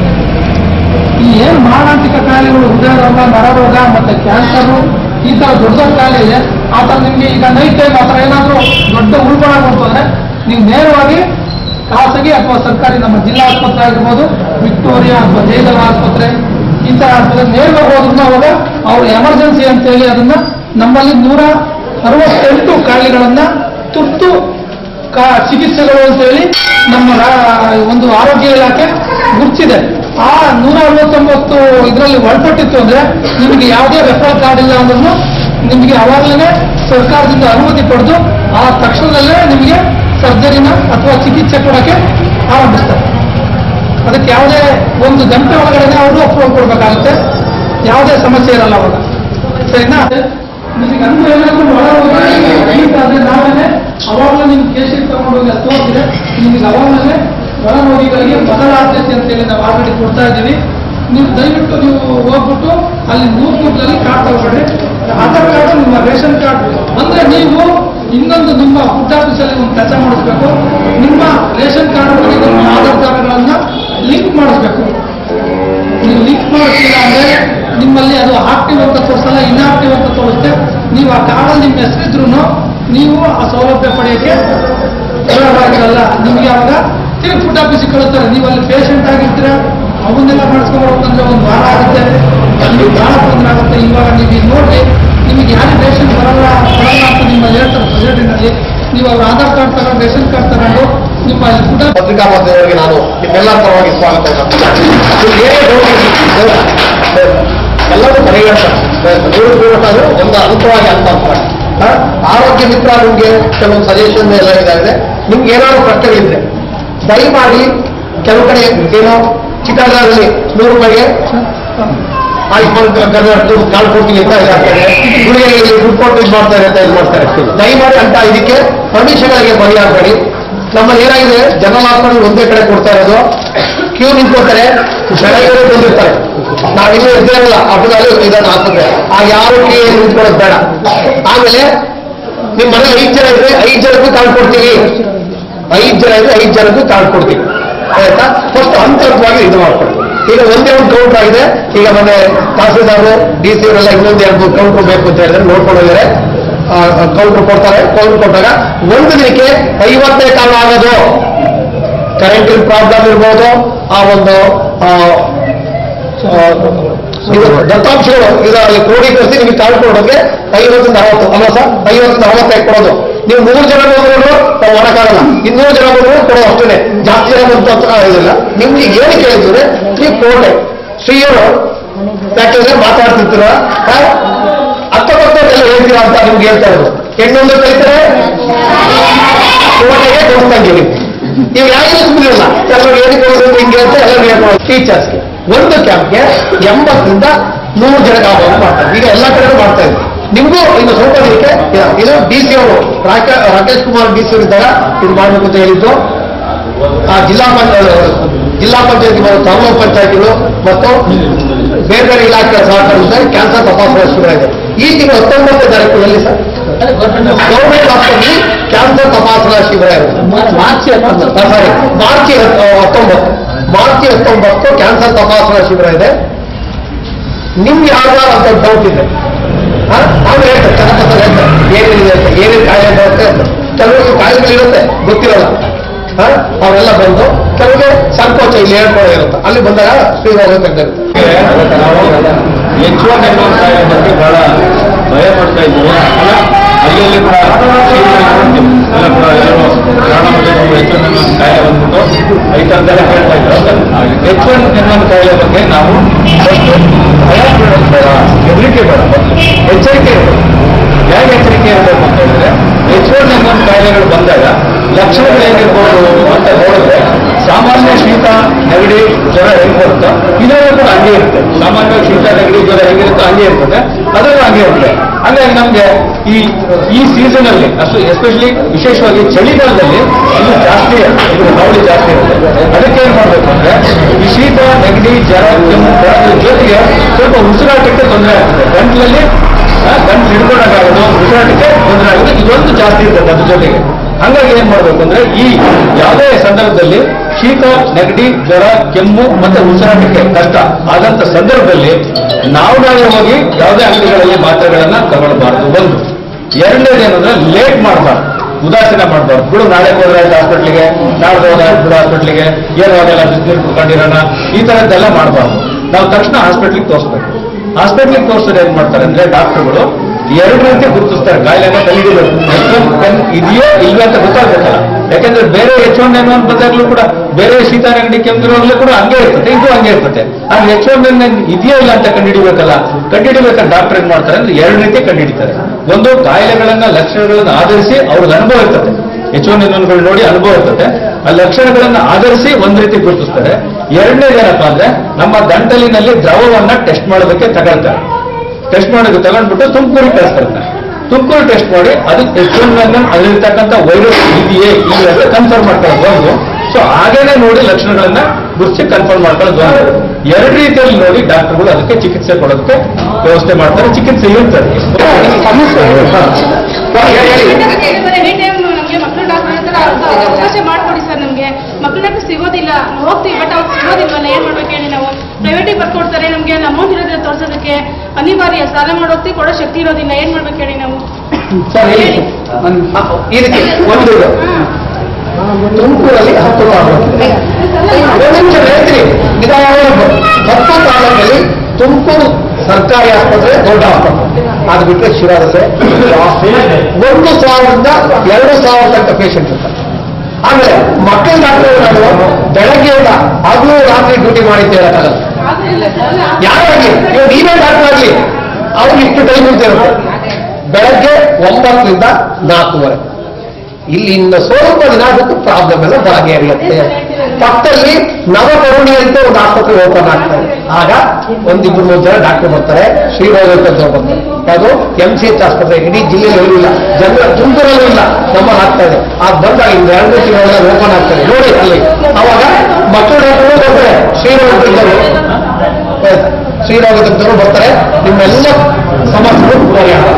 ಈ ಏನ್ ಮಾರಣಾಂತಿಕ ಕಾಯಿಲೆಗಳು ಹೃದಯ ರೋಗ ನರರೋಗ ಮತ್ತೆ ಕ್ಯಾನ್ಸರ್ ಈ ತರ ದೊಡ್ಡ ದೊಡ್ಡ ಕಾಯಿಲೆ ಇದೆ ಆ ತರ ನಿಮ್ಗೆ ಈಗ ನೈಟ್ ಟೈಮ್ ಆ ತರ ಏನಾದ್ರೂ ದೊಡ್ಡ ಉಳ್ಬಣ ಬಂತಂದ್ರೆ ನೀವು ನೇರವಾಗಿ ಖಾಸಗಿ ಅಥವಾ ಸರ್ಕಾರಿ ನಮ್ಮ ಜಿಲ್ಲಾ ಆಸ್ಪತ್ರೆ ಆಗಿರ್ಬೋದು ವಿಕ್ಟೋರಿಯಾ ಅಥವಾ ಜಯದೇವ ಆಸ್ಪತ್ರೆ ಈ ತರ ಆಸ್ಪತ್ರೆ ನೇರವಾಗಿ ಹೋದ್ರೂ ಅವಾಗ ಅವ್ರು ಎಮರ್ಜೆನ್ಸಿ ಅಂತ ಹೇಳಿ ಅದನ್ನ ನಮ್ಮಲ್ಲಿ ನೂರ ಅರವತ್ತೆಂಟು ಕಾಯಿಲೆಗಳನ್ನ ತುರ್ತು ಕಾ- ಚಿಕಿತ್ಸೆಗಳು ಅಂತ ಹೇಳಿ ನಮ್ಮ ರಾ- ಒಂದು ಆರೋಗ್ಯ ಇಲಾಖೆ ಗುರುತಿದೆ ಆ ನೂರ ಅರವತ್ತೊಂಬತ್ತು ಇದರಲ್ಲಿ ಒಳಪಟ್ಟಿತ್ತು ಅಂದ್ರೆ ನಿಮಗೆ ಯಾವುದೇ ರೆಫರಲ್ ಕಾರ್ಡ್ ಇಲ್ಲ ಅಂದ್ರೂ ನಿಮಗೆ ಅವಾಗಲೇ ಸರ್ಕಾರದಿಂದ ಅನುಮತಿ ಪಡೆದು ಆ ತಕ್ಷಣದಲ್ಲೇ ನಿಮಗೆ ಸರ್ಜರಿನ ಅಥವಾ ಚಿಕಿತ್ಸೆ ಕೊಡಕ್ಕೆ ಆರಂಭಿಸ್ತಾರೆ ಅದಕ್ಕೆ ಯಾವುದೇ ಒಂದು ಗಂಟೆ ಒಳಗಡೆ ಅವರು ಅಪ್ರೂವಲ್ ಕೊಡಬೇಕಾಗುತ್ತೆ ಯಾವುದೇ ಸಮಸ್ಯೆ ಇರಲ್ಲ ಅವಾಗ ಸರಿನಾ ನಿಮಗೆ ಅಂದು ಏನಾದ್ರು ಒಳ ಹೋಗಿ ನಾವೇನೆ ಅವಾಗಲೇ ನಿಮ್ಗೆ ಕೇಸಿಗೆ ತಗೊಂಡೋಗಿ ಅದು ತೋರಿಸಿದ್ರೆ ನಿಮಗೆ ಅವಾಗಲೇ ಒಳ ರೋಗಿಗಳಿಗೆ ಮೊದಲ ಆದ್ಯತೆ ಅಂತೇಳಿ ನಾವು ಆಲ್ರೆಡಿ ಕೊಡ್ತಾ ಇದ್ದೀವಿ ನೀವು ದಯವಿಟ್ಟು ನೀವು ಹೋಗ್ಬಿಟ್ಟು ಅಲ್ಲಿ ನೂರು ನೂರಲ್ಲಿ ಕಾರ್ಡ್ ತಗೊಳ್ರಿ ಆಧಾರ್ ಕಾರ್ಡ್ ನಿಮ್ಮ ರೇಷನ್ ಕಾರ್ಡ್ ಅಂದ್ರೆ ನೀವು ಇನ್ನೊಂದು ನಿಮ್ಮ ಫುಡ್ ಆಫೀಸಲ್ಲಿ ಒಂದು ಕೆಲಸ ಮಾಡಿಸ್ಬೇಕು ನಿಮ್ಮ ರೇಷನ್ ಕಾರ್ಡ್ ನಿಮ್ಮ ಆಧಾರ್ ಕಾರ್ಡ್ಗಳನ್ನ ಲಿಂಕ್ ಮಾಡಿಸ್ಬೇಕು ನೀವು ಲಿಂಕ್ ಮಾಡ್ತೀರಾ ಅಂದ್ರೆ ನಿಮ್ಮಲ್ಲಿ ಅದು ಆಕ್ಟಿವ್ ಅಂತ ತೋರಿಸಲ್ಲ ಇನ್ಆಕ್ಟಿವ್ ಅಂತ ತೋರಿಸುತ್ತೆ ನೀವು ಆ ಕಾರ್ಡಲ್ಲಿ ನಿಮ್ಮ ಹೆಸರಿದ್ರು ನೀವು ಆ ಸೌಲಭ್ಯ ಪಡೆಯೋಕ್ಕೆ ಅರ್ಹರಾಗಿರಲ್ಲ ನಿಮಗೆ ಅವಾಗ ತಿರುಗಿ ಫುಡ್ ಆಫೀಸಿಗೆ ಕಳಿಸ್ತಾರೆ ನೀವು ಅಲ್ಲಿ ಪೇಷಂಟ್ ಆಗಿರ್ತೀರ ಅವನ್ನೆಲ್ಲ ಮಾಡಿಸ್ಕೊಬರ್ಬೇಕಂದ್ರೆ ಒಂದು ವಾರ ಆಗುತ್ತೆ ನಿಮಗೆ ಬಹಳ ತೊಂದರೆ ಆಗುತ್ತೆ ಇವಾಗ ನೀವು ಈಗ ನೋಡಿ ನಿಮಗೆ ಯಾರು ರೇಷನ್ ಬರಲ್ಲ ಬರಲ್ಲ ಅಂತ ನಿಮ್ಮಲ್ಲಿ ಹೇಳ್ತಾರೆ ಪ್ರೆಸಿಡೆಂಟ್ನಲ್ಲಿ ನೀವು ಅವ್ರ ಆಧಾರ್ ಕಾರ್ಡ್ ತಗೊಂಡು ರೇಷನ್ ಕಾರ್ಡ್ ತಗೊಂಡು ನಿಮ್ಮ ಫುಡ್ ಪತ್ರಿಕಾ ಮಾಧ್ಯಮದವರಿಗೆ ನಾನು ನಿಮ್ಮೆಲ್ಲರ ಪರವಾಗಿ ಸ್ವಾಗತ ನಿಮ್ಗೆ ಏನೇ ಡೌಟ್ ಇರ್ಲಿ, ಎಲ್ಲರೂ ಪರಿಗಣಿಸ್ತಾರೆ ನೂರು ಪೂರ್ವಕರು ಒಂದು ಹಂತವಾಗಿ ಹಂತ ಹಂತವಾಗಿ ಆ, ಆರೋಗ್ಯ ಮಿತ್ರ ನಿಮ್ಗೆ ಕೆಲವು ಸಜೆಷನ್ ಎಲ್ಲ ಇದಾಗಿದೆ ನಿಮ್ಗೆ ಏನಾದ್ರು ಪ್ರಶ್ನೆಗಳಿದ್ರೆ ದಯಮಾಡಿ ಕೆಲವು ಕಡೆ ಏನೋ ಚಿಕ್ಕದಾಗಲಿ ನೂರು ರೂಪಾಯಿಗೆ ಆಯುಷ್ಮಾನ್ ಕರ್ನಾಟಕ ದುಡ್ಡು ಕಾಲ್ ಕೊಡ್ತೀನಿ ಅಂತ ಇದಾಗ್ತಾರೆ ಗುಳಿಗೆಗೆ ದುಡ್ಡು ಕೊಟ್ಟು ಇದು ಮಾಡ್ತಾರೆ ಅಂತ ಇದು ಮಾಡ್ತಾರೆ ದಯಮಾಡಿ ಅಂತ ಇದಕ್ಕೆ ಪರ್ಮಿಷನ್ಗೆ ಬಗೆಹರಿಸಬೇಡಿ ನಮ್ಮಲ್ಲಿ ಏನಾಗಿದೆ ಜನರಲ್ ಹಾಸ್ಪಿಟಲ್ ಒಂದೇ ಕಡೆ ಕೊಡ್ತಾ ಇರೋದು ಕ್ಯೂ ನಿಂತ್ಕೋತಾರೆ ಬೆಳಗ್ಗೆ ಬಂದಿರ್ತಾರೆ ನಾವಿನ್ನೂ ಇದ್ದೇ ಇರಲ್ಲ ಹಬ್ಬದಲ್ಲಿ ಇದನ್ನು ಹಾಕಿದ್ರೆ ಆ ಯಾರು ಕ್ಯೂ ನಿಂತ್ಕೊಳ್ಳೋದು ಬೇಡ ಆಮೇಲೆ ನಿಮ್ಮ ಮನೆ ಐದು ಜನ ಇದ್ರೆ ಐದು ಜನಕ್ಕೂ ಕಾರ್ಡ್ ಕೊಡ್ತೀವಿ ಐದು ಜನ ಇದ್ರೆ ಐದು ಜನಕ್ಕೂ ಕಾರ್ಡ್ ಕೊಡ್ತೀವಿ ಆಯ್ತಾ ಫಸ್ಟ್ ಹಂತವಾಗಿ ಇದು ಮಾಡ್ಕೊಡ್ತೀವಿ ಈಗ ಒಂದೇ ಒಂದು ಕೌಂಟರ್ ಆಗಿದೆ ಈಗ ಮೊನ್ನೆ ತಹಸೀಲ್ದಾರು ಡಿ ಸಿ ಅವರೆಲ್ಲ ಇನ್ನೊಂದು ಎರಡು ಕೌಂಟರ್ ಬೇಕು ಅಂತ ಹೇಳಿದ್ರೆ ನೋಡ್ಕೊಂಡು ಹೋಗಿದ್ದಾರೆ ಕೌಂಟರ್ ಕೊಡ್ತಾರೆ ಕೌಂಟರ್ ಕೊಟ್ಟಾಗ ಒಂದು ದಿನಕ್ಕೆ ಐವತ್ತೇ ಕಾಲ ಆಗೋದು ಕರೆಂಟಿನ ಪ್ರಾಬ್ಲಮ್ ಇರ್ಬೋದು ಆ ಒಂದು ಆ, ಆ, ಇದು ದತ್ತಾಂಶಗಳು ಇದರಲ್ಲಿ ಕ್ರೋಢೀಕರಿಸಿ ನಿಮಗೆ ತಾಳ್ಕೊಡೋಕೆ ಐವತ್ತರಿಂದ ಅರವತ್ತು ಅಲ್ಲ ಸರ್ ಐವತ್ತರಿಂದ ಅರವತ್ತೈದು ಕೊಡೋದು ನೀವು ಮೂರು ಜನ ಬಂದ್ರು ನಾವು ಮಾಡಕ್ಕಾಗಲ್ಲ ಇನ್ನೂರು ಜನ ಬಂದ್ರು ಕೊಡೋ ಅಷ್ಟೇ ಜಾಸ್ತಿ ಜನ ಬಂತು ಅಂತ ಇದಿಲ್ಲ ನಿಮ್ಗೆ ಏನು ಕೇಳಿದ್ರೆ ನೀವು ಕೋಟೆ ಶ್ರೀಯವರು ಯಾಕೆಂದ್ರೆ ಮಾತಾಡ್ತಿರ್ತೀರ ಅಕ್ಕಪಕ್ಕದೆಲ್ಲ ಹೇಳ್ತೀರಾ ಅಂತ ನಿಮ್ಗೆ ಹೇಳ್ತಾ ಇರೋದು ಹೆಣ್ಣೊಂದು ಕಲಿತಾರೆ ಕೋಟೆಗೆ ಕೊಡ್ತಂಗೆ ನೀವು ನೀವು ಯಾಕೆ ಸುಮ್ಮನಿರಲ್ಲ ಎಲ್ಲರೂ ಹೇಳಿಕೊಳ್ಳೋದು ಹಿಂಗೆ ಅಂತ ಎಲ್ಲರೂ ಹೇಳ್ಕೊಳ್ಳೋದು ಟೀಚರ್ಸ್ಗೆ ಒಂದು ಕ್ಯಾಂಪ್ಗೆ ಎಂಬತ್ತರಿಂದ ನೂರು ಜನ ಕಾಂಪೌಂಡ್ ಮಾಡ್ತಾರೆ ಈಗ ಎಲ್ಲ ಕಡೆ ಮಾಡ್ತಾ ಇದ್ರು ನಿಮಗೂ ಇನ್ನು ಸ್ವಲ್ಪ ದಿನಕ್ಕೆ ಇದು ಡಿ ಸಿ ಅವರು ರಾಕ- ರಾಕೇಶ್ ಕುಮಾರ್ ಡಿ ಸಿ ಅವರು ಇದ್ದಾಗ ಇದು ಮಾಡಬೇಕು ಅಂತ ಹೇಳಿದ್ದು ಆ ಜಿಲ್ಲಾ ಪಂಚಾಯತ್ ಜಿಲ್ಲಾ ಪಂಚಾಯತಿ ಮತ್ತು ತಾಲೂಕು ಪಂಚಾಯತಿಗಳು ಮತ್ತು ಬೇರೆ ಬೇರೆ ಇಲಾಖೆಗಳ ಸಹಕಾರದಿಂದ ಕ್ಯಾನ್ಸರ್ ತಪಾಸಣಾ ಶಿಬಿರ ಇದೆ ಈ ತಿಂಗಳು ಹತ್ತೊಂಬತ್ತನೇ ತಾರೀಕು ಎಲ್ಲಿ ಸರ್ ಗೌರ್ಮೆಂಟ್ ಹಾಸ್ಪಿಟಲ್ ಕ್ಯಾನ್ಸರ್ ತಪಾಸಣಾ ಶಿಬಿರ ಇರುತ್ತೆ ಮಾರ್ಚ್ ಸಾರಿ ಮಾರ್ಚ್ ಹತ್ತೊಂಬತ್ತು ಮಾರ್ಚ್ ಹತ್ತೊಂಬತ್ತು ಕ್ಯಾನ್ಸರ್ ತಪಾಸಣಾ ಶಿಬಿರ ಇದೆ ನಿಮ್ಗೆ ಯಾವ್ದಾರು ಅಂತ ಡೌಟ್ ಇದೆ ಆ, ಅವ್ರು ಹೇಳ್ತಾರೆ ಚನ್ನಪತ್ರ ಹೇಳ್ತಾರೆ ಏನೇನಿದೆ ಅಂತ ಏನೇನು ಕಾಯಿಲೆ ಬರುತ್ತೆ ಅಂತ ಕೆಲವರಿಗೆ ಕಾಯಿಲೆಗಳಿರುತ್ತೆ ಗೊತ್ತಿರಲ್ಲ ಆ, ಅವರೆಲ್ಲ ಬಂದು ಕೆಲವರಿಗೆ ಸಂಕೋಚ ಇಲ್ಲಿ ಹೇಳ್ಕೊಳ್ಳೋ ಇರುತ್ತೆ ಅಲ್ಲಿ ಬಂದಾಗ ಶ್ರೀರಾಮ ತೆಗೆದಿರುತ್ತೆ ಎಚ್ ಒನ್ ಎನ್ನುವ ಕಾಯಿಲೆ ಬಗ್ಗೆ ಬಹಳ ಭಯ ಪಡ್ತಾ ಇದ್ರು ಅಲ್ಲ ಅಲ್ಲಿ ಕೂಡ ನೋಡ್ತೀವಿ ಎಲ್ಲ ಕೂಡ ಏನು ಪ್ರಾಣ ಎಚ್ ಒನ್ ಎನ್ನುವ ಕಾಯಿಲೆ ಬಂದ್ಬಿಟ್ಟು ರೈತರದೆಲ್ಲ ಹೇಳ್ತಾ ಇದ್ರು ಎಚ್ ಒನ್ ಎನ್ನುವ ಕಾಯಿಲೆ ಬಗ್ಗೆ ನಾವು ಫಸ್ಟ್ ಭಯ ಬೀಳೋದು ಬೇಡ ಹೆದರಿಕೆ ಬೇಡ ಮೊದಲು ಎಚ್ಚರಿಕೆ ಇರಬೇಕು ಹೇಗೆ ಎಚ್ಚರಿಕೆ ಇರಬೇಕು ಅಂತ ಹೇಳಿದ್ರೆ ಎಚ್ ಒನ್ ಎನ್ನುವ ಕಾಯಿಲೆಗಳು ಬಂದಾಗ ಲಕ್ಷಣಗಳು ಹೇಗಿರ್ಬೋದು ಅಂತ ನೋಡಿದ್ರೆ ಸಾಮಾನ್ಯ ಶೀತ ನೆಗಡಿ ಜ್ವರ ಹೆಂಗ್ ಬರುತ್ತೋ ಇದರಲ್ಲೂ ಕೂಡ ಹಂಗೆ ಇರುತ್ತೆ ಸಾಮಾನ್ಯವಾಗಿ ಶೀತ ನೆಗಡಿ ಜ್ವರ ಹೆಂಗಿರುತ್ತೋ ಹಂಗೆ ಇರ್ತದೆ ಅದರಲ್ಲೂ ಹಂಗೆ ಇರುತ್ತೆ ಹಾಗಾಗಿ ನಮ್ಗೆ ಈ ಈ ಸೀಸನ್ ಅಲ್ಲಿ ಅಷ್ಟು ಎಸ್ಪೆಷಲಿ ವಿಶೇಷವಾಗಿ ಚಳಿಗಾಲದಲ್ಲಿ ಇದು ಜಾಸ್ತಿ ಇದು ಹಾವಳಿ ಜಾಸ್ತಿ ಇರುತ್ತೆ ಅದಕ್ಕೆ ಏನ್ ಮಾಡ್ಬೇಕು ಅಂದ್ರೆ ಈ ಶೀತ ನೆಗಡಿ ಜ್ವರ ಕೆಮ್ಮು ಬರೋದ್ರ ಜೊತೆಗೆ ಸ್ವಲ್ಪ ಉಸಿರಾಟಕ್ಕೆ ತೊಂದರೆ ಆಗ್ತದೆ ಗಂಟ್ಲಲ್ಲಿ ಆ, ಗಂಟ್ಲು ಹಿಡ್ಕೊಂಡಾಗೋದು ಉಸಿರಾಟಕ್ಕೆ ತೊಂದರೆ ಆಗೋದು ಇದೊಂದು ಜಾಸ್ತಿ ಇರ್ತದೆ ಅದ್ರ ಜೊತೆಗೆ ಹಂಗಾಗಿ ಏನ್ ಮಾಡ್ಬೇಕು ಅಂದ್ರೆ ಈ ಯಾವುದೇ ಸಂದರ್ಭದಲ್ಲಿ ಶೀತ ನೆಗಡಿ ಜ್ವರ ಕೆಮ್ಮು ಮತ್ತೆ ಉಸಿರಾಟಕ್ಕೆ ಕಷ್ಟ ಆದಂತ ಸಂದರ್ಭದಲ್ಲಿ ನಾವು ನಾವೇ ಹೋಗಿ ಯಾವುದೇ ಅಂಗಡಿಗಳಲ್ಲಿ ಮಾತ್ರೆಗಳನ್ನ ತಗೊಳ್ಬಾರ್ದು ಒಂದು ಎರಡನೇದು ಏನಂದ್ರೆ ಲೇಟ್ ಮಾಡಬಾರ್ದು ಉದಾಸೀನ ಮಾಡಬಾರ್ದು ಬಿಡು ನಾಳೆ ಹೋದ್ರೆ ಹಾಸ್ಪಿಟ್ಲಿಗೆ ನಾಳೆ ಹೋದ್ರೆ ಬಿಡು ಹಾಸ್ಪಿಟ್ಲಿಗೆ ಏನು ಅದೆಲ್ಲ ಬಿಸಿನೀರು ಕುಡ್ಕೊಂಡಿರೋಣ ಈ ತರದ್ದೆಲ್ಲ ಮಾಡಬಾರ್ದು ನಾವು ತಕ್ಷಣ ಹಾಸ್ಪಿಟ್ಲಿಗೆ ತೋರಿಸ್ಬೇಕು ಹಾಸ್ಪಿಟ್ಲಿಗೆ ತೋರಿಸಿದ್ರೆ ಏನ್ ಮಾಡ್ತಾರೆ ಅಂದ್ರೆ ಡಾಕ್ಟರ್ಗಳು ಎರಡು ರೀತಿ ಗುರುತಿಸ್ತಾರೆ ಕಾಯಿಲೆನ ಕಂಡುಹಿಡಿಬೇಕು ಎಚ್ ಇದೆಯೋ ಇಲ್ವೇ ಅಂತ ಗೊತ್ತಾಗ್ಬೇಕಲ್ಲ ಯಾಕಂದ್ರೆ ಬೇರೆ ಎಚ್ ಒನ್ ಎನ್ ಒನ್ ಬಂದಾಗ್ಲೂ ಕೂಡ ಬೇರೆ ಶೀತ ನೆಗಡಿ ಕೆಮ್ಮಿರೋರ್ಲೂ ಕೂಡ ಹಂಗೆ ಇರ್ತದೆ ಇದು ಹಂಗೆ ಇರ್ತದೆ ಆದ್ರೆ ಎಚ್ ಒನ್ ಎನ್ ಇದೆಯೋ ಇಲ್ಲ ಅಂತ ಕಂಡುಹಿಡಿಬೇಕಲ್ಲ ಕಂಡುಹಿಡಿಬೇಕಾದ್ರೆ ಡಾಕ್ಟರ್ ಏನ್ ಮಾಡ್ತಾರೆ ಅಂದ್ರೆ ಎರಡು ರೀತಿ ಕಂಡುಹಿಡಿತಾರೆ ಒಂದು ಕಾಯಿಲೆಗಳನ್ನ ಲಕ್ಷಣಗಳನ್ನ ಆಧರಿಸಿ ಅವ್ರಿಗೆ ಅನುಭವ ಇರ್ತದೆ ಎಚ್ ಒನ್ ಎನ್ ನೋಡಿ ಅನುಭವ ಇರ್ತದೆ ಆ ಲಕ್ಷಣಗಳನ್ನ ಆಧರಿಸಿ ಒಂದ್ ರೀತಿ ಗುರುತಿಸ್ತಾರೆ ಎರಡನೇದು ಏನಪ್ಪಾ ಅಂದ್ರೆ ನಮ್ಮ ದಂಟಲಿನಲ್ಲಿ ದ್ರವವನ್ನ ಟೆಸ್ಟ್ ಮಾಡೋದಕ್ಕೆ ತಗೊಳ್ತಾರೆ ಟೆಸ್ಟ್ ಮಾಡೋದು ತಗೊಂಡ್ಬಿಟ್ಟು ತುಮಕೂರಿಗೆ ಕಳಿಸ್ತಾರೆ ತುಮಕೂರು ಟೆಸ್ಟ್ ಮಾಡಿ ಅದಕ್ಕೆ ಎಚ್ ಒನ್ ಎನ್ ಅಲ್ಲಿರ್ತಕ್ಕಂಥ ವೈರಸ್ ಇದೆಯೇ ಇಲ್ಲ ಅಂತ ಕನ್ಫರ್ಮ್ ಮಾಡ್ಕೊಳ್ಳೋದು ಒಂದು ಸೊ ಹಾಗೇನೆ ನೋಡಿ ಲಕ್ಷಣಗಳನ್ನ ಗುರುತಿಸಿ ಕನ್ಫರ್ಮ್ ಮಾಡ್ಕೊಳ್ಳೋದು ಒಂದು ಎರಡು ರೀತಿಯಲ್ಲಿ ನೋಡಿ ಡಾಕ್ಟರ್ಗಳು ಅದಕ್ಕೆ ಚಿಕಿತ್ಸೆ ಕೊಡೋದಕ್ಕೆ ವ್ಯವಸ್ಥೆ ಮಾಡ್ತಾರೆ ಚಿಕಿತ್ಸೆ ಇರ್ತದೆ ಎನಿ ಟೈಮ್ ನಮಗೆ ಮಕ್ಕಳು ಡಾಕ್ಟರ್ ಹತ್ರ ಅವಕಾಶ ಮಾಡ್ಕೊಡಿ ಸರ್ ನಮಗೆ ಮಕ್ಕಳು ಡಾಕ್ಟರ್ ಸಿಗೋದಿಲ್ಲ ನಾವು ಹೋಗ್ತೀವಿ ಬಟ್ ಅವ್ರು ಸಿಗೋದಿಲ್ವಲ್ಲ ಏನ್ ಮಾಡ್ಬೇಕು ಹೇಳಿ ನಾವು ಪ್ರೈವೇಟಿಗೆ ಬರ್ಕೊಡ್ತಾರೆ ನಮಗೆ ಅಲ್ಲಿ ಅಮೌಂಟ್ ಇರೋದಿಲ್ಲ ತೋರ್ಸೋದಕ್ಕೆ ಅನಿವಾರ್ಯ ಸಾಲ ಮಾಡೋಗ್ತಿ ಕೊಡೋ ಶಕ್ತಿ ಇರೋದಿಲ್ಲ ಏನ್ ಮಾಡ್ಬೇಕು ಹೇಳಿ ನಾವು ಸರ್ ಹೇಳಿ ಇದಕ್ಕೆ ಒಂದು ಇದು. ತುಮಕೂರಲ್ಲಿ ಹತ್ತು ತಾಲೂಕು ಒಂದು ನಿಮಿಷ ಹೇಳ್ತೀನಿ ನಿಧಾನವಾಗಿ ಬನ್ನಿ. ಹತ್ತು ತಾಲೂಕಲ್ಲಿ ತುಮಕೂರು ಸರ್ಕಾರಿ ಆಸ್ಪತ್ರೆ ದೊಡ್ಡ ಆಸ್ಪತ್ರೆ ಅದು ಬಿಟ್ಟರೆ ಶಿರಾದಲ್ಲಿ ಒಂದು ಸಾವಿರದಿಂದ ಎರಡು ಸಾವಿರ ತನಕ ಪೇಷಂಟ್ ಇರ್ತಾರೆ ಆಮೇಲೆ ಮಕ್ಕಳ ಡಾಕ್ಟರ್ ನಾನು ಬೆಳಗ್ಗೆಯಿಂದ ಹಗಲು ರಾತ್ರಿ ಡ್ಯೂಟಿ ಮಾಡಿದ್ದೆ ಹೇಳಕ್ಕಾಗಲ್ಲ ಯಾರಾಗಿ ಇವಾಗ ನೀವೇ ಡಾಕ್ಟರ್ ಆಗಲಿ ಅವ್ರಿಗೆ ಇಷ್ಟು ಟೈಮ್ ಅಂತ ಇರುತ್ತೆ ಬೆಳಗ್ಗೆ ಒಂಬತ್ತರಿಂದ ನಾಲ್ಕೂವರೆ ಇಲ್ಲಿ ಇನ್ನು ಸ್ವಲ್ಪ ದಿನ ಬಿಟ್ಟು ಪ್ರಾಬ್ಲಮ್ ಎಲ್ಲ ಬಗೆಹರಿಯುತ್ತೆ ಪಕ್ಕದಲ್ಲಿ ನವಕರುಣಿ ಅಂತ ಒಂದು ಆಸ್ಪತ್ರೆ ಓಪನ್ ಆಗ್ತದೆ ಆಗ ಒಂದಿಬ್ರು ಮೂರು ಜನ ಡಾಕ್ಟರ್ ಬರ್ತಾರೆ ಶ್ರೀರೋಗ ಅಂತ ಬರ್ತಾರೆ ಅದು ಎಂ ಸಿ ಎಚ್ ಆಸ್ಪತ್ರೆ ಇಡೀ ಜಿಲ್ಲೆಯಲ್ಲಿ ಇಲ್ಲ ಜನರ ತುಮಕೂರಲ್ಲೂ ಇಲ್ಲ ನಮ್ಮಲ್ಲಿ ಆಗ್ತಾ ಇದೆ ಆ ಬಂದಾಗ ಇನ್ನು ಎರಡು ತಿಂಗಳ ಓಪನ್ ಆಗ್ತದೆ ನೋಡಿ ಅಲ್ಲಿ ಅವಾಗ ಮಕ್ಕಳು ಡಾಕ್ಟರ್ ಬರ್ತಾರೆ ಶ್ರೀರೋಗ ಶ್ರೀರೋಗ ತಜ್ಞರು ಬರ್ತಾರೆ ನಿಮ್ಮೆಲ್ಲ ಸಮಸ್ಯೆಗಳು ಪರಿಹಾರ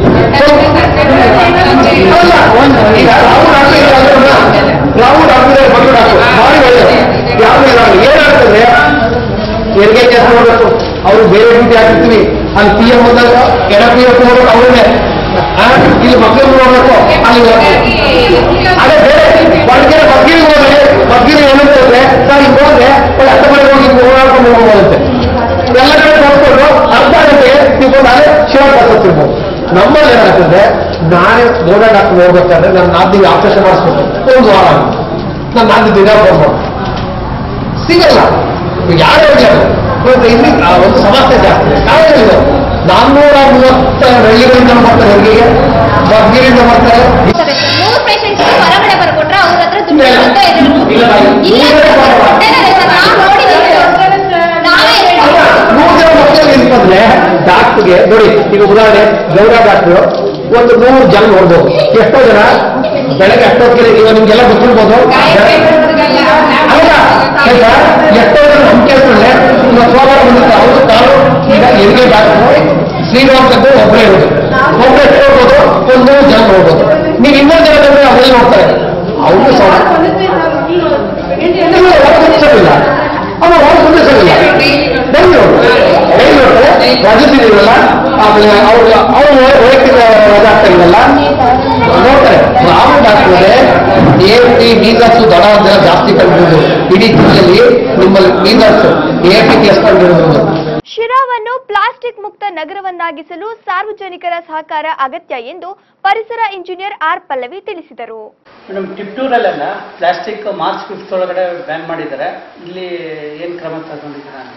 ಅಲ್ಲ, ಈಗ ರಾಹುಲ್ ಡಾಕ್ಟರ್ ಇದ್ದಾರಲ್ಲ, ರಾಹುಲ್ ಡಾಕ್ಟರ್ ಇದ್ದಾರೆ, ಮಕ್ಕಳು ಡಾಕ್ಟರ್ ಭಾರಿ ಒಳ್ಳೆಯದು ಯಾರು ಇಲ್ಲ ಏನಾಗ್ತದೆ ಹೆರಿಗೆ ಕೆಲಸ ಮಾಡಬೇಕು ಅವರು ಬೇರೆ ಡ್ಯೂಟಿ ಹಾಕಿರ್ತೀವಿ ಅಲ್ಲಿ ಪಿ ಎಂ ಬಂದಾಗ ಎಡ ಪಿ ಎಫ್ ನೋಡೋದು ಅವ್ರನ್ನೇ ಆ, ಇಲ್ಲಿ ಮಕ್ಕಳು ನೋಡ್ಬೇಕು ಅಲ್ಲಿ ಅದೇ ಬೇರೆ ಒಳಗೆ ಮಗ್ಗಿರಿಗೆ ಹೋದ್ರೆ ಮಗ್ಗಿರಿಗೆ ಏನಂತಂದ್ರೆ ಸರ್ ಹಿಂಗ್ ಹೋದ್ರೆ ಒಳ್ಳೆ ಅರ್ಧ ಮನೆ ಹೋಗಿ ಓಡಾಡ್ಕೊಂಡು ಹೋಗ್ಬೋದಂತೆ ಎಲ್ಲ ಕಡೆ ನೋಡ್ಕೊಂಡು ಅರ್ಧ ಗಂಟೆಗೆ ನೀವು ನಾಳೆ ಶಿವ ಕರ್ಕೊತಿರ್ಬೋದು ನಮ್ಮಲ್ಲಿ ಏನಾಗ್ತದೆ ನಾನೇ ಗೋಡ ಡಾಕ್ಟರ್ ಹೋಗ್ಬೇಕಾದ್ರೆ ನನ್ನ ನಾದಿಗೆ ಆಪರೇಷನ್ ಮಾಡಿಸ್ಬೇಕು ಒಂದು ವಾರ ಆಗುತ್ತೆ ನಾನು ನಾಲ್ಕು ದಿನ ಫೋನ್ ಮಾಡಿ ಸಿಗಲ್ಲ ಈಗ ಯಾರು ಹೇಳಿ ಮತ್ತೆ ಇಲ್ಲಿ ಆ ಒಂದು ಸಮಸ್ಯೆ ಜಾಸ್ತಿ ಕಾರಣ ಇದು ನಾನ್ನೂರ ಮೂವತ್ತ ಹಳ್ಳಿಗಳಿಂದ ಬರ್ತಾರೆ ಹೆರಿಗೆಗೆ ಬಗ್ಗಿರಿಂದ ಬರ್ತಾರೆ ಮೂರು ಪೇಷಂಟ್ಸ್ ಹೊರಗಡೆ ಬರ್ಕೊಟ್ರೆ ಅವ್ರ ಹತ್ರ ದುಡ್ಡು ಕೊಡ್ತಾ ಇದ್ರು ಇಲ್ಲ, ಇಲ್ಲ. ಇಲ್ಲ ಕೊಟ್ಟೇನೆ ಸರ್ ನಾವು ನೋಡಿದ್ದೀವಿ ನಾವೇ ಅಲ್ಲ, ನೂರು ಜನ ಮಕ್ಕಳು ಏನಂತಂದ್ರೆ ಡಾಕ್ಟರ್ಗೆ ನೋಡಿ ಈಗ ಉದಾಹರಣೆ ಗೌಡ ಡಾಕ್ಟ್ರು ಒಂದು ನೂರು ಜನ ನೋಡ್ಬೋದು ಎಷ್ಟೋ ಜನ ಬೆಳಗ್ಗೆ ಅಷ್ಟೊತ್ತಿಗೆ ಈಗ ನಿಮ್ಗೆಲ್ಲ ಗೊತ್ತಿರ್ಬೋದು ಅಲ್ಲ ಆಯ್ತಾ ಎಷ್ಟೋ ಜನ ನಮ್ಮ ಕೆಲಸದಲ್ಲೇ ಈಗ ಸೋಮವಾರ ಬಂದಿರ್ತಾರೆ ಅವರು ತಾನು ಈಗ ಹೆರಿಗೆ ಡಾಕ್ಟ್ರು ಶ್ರೀರಾಮಕದ್ದು ಒಬ್ಬರೇ ಇರೋದು ಒಬ್ಬರೇ ಎಷ್ಟು ನೋಡ್ಬೋದು ಒಂದು ನೂರು ಜನ ನೋಡ್ಬೋದು ನೀವು ಇನ್ನೊಂದು ಜನ ಬಂದ್ರೆ ಅವರೇ ನೋಡ್ತಾರೆ ಅವರು ಸಹ ಇಲ್ಲ, ಹೊರಗೆ ಕುಂದಿಸೋದಿಲ್ಲ ಅವ ಹೊರಗೆ ಕುಂದಿಸೋದಿಲ್ಲ ಬೆಂಗಳೂರು ಬೆಂಗಳೂರು ರಜತಿದ್ದೀವಲ್ಲ ಆಮೇಲೆ ಅವ್ರು ಅವ್ರು ವೈಯಕ್ತಿಕ ರಜಾಗ್ತಾಯಿಲ್ಲ ನೋಡ್ತಾರೆ Rahul doctor A T measles ದಡ ಅಂತೆಲ್ಲ ಜಾಸ್ತಿ ಕಂಡಿರೋದು ಇಡೀ ಜಿಲ್ಲೆಯಲ್ಲಿ ನಿಮ್ಮಲ್ಲಿ ಮೀಸಲ್ಸ್ ಎ ಟಿ ಪ್ಲಸ್ ಕಂಡಿರೋದು ಶಿರಾವನ್ನು ಪ್ಲಾಸ್ಟಿಕ್ ಮುಕ್ತ ನಗರವನ್ನಾಗಿಸಲು ಸಾರ್ವಜನಿಕರ ಸಹಕಾರ ಅಗತ್ಯ ಎಂದು ಪರಿಸರ ಇಂಜಿನಿಯರ್ ಆರ್ ಪಲ್ಲವಿ ತಿಳಿಸಿದರು ಮೇಡಮ್ ಟಿಪ್ಟೂರಲ್ಲೆಲ್ಲ ಪ್ಲಾಸ್ಟಿಕ್ ಮಾರ್ಚ್ ಫಿಫ್ತ್ ಒಳಗಡೆ ಬ್ಯಾನ್ ಮಾಡಿದ್ದಾರೆ ಇಲ್ಲಿ ಏನು ಕ್ರಮ ತಗೊಂಡಿದ್ದೀರಾ ಅಂತ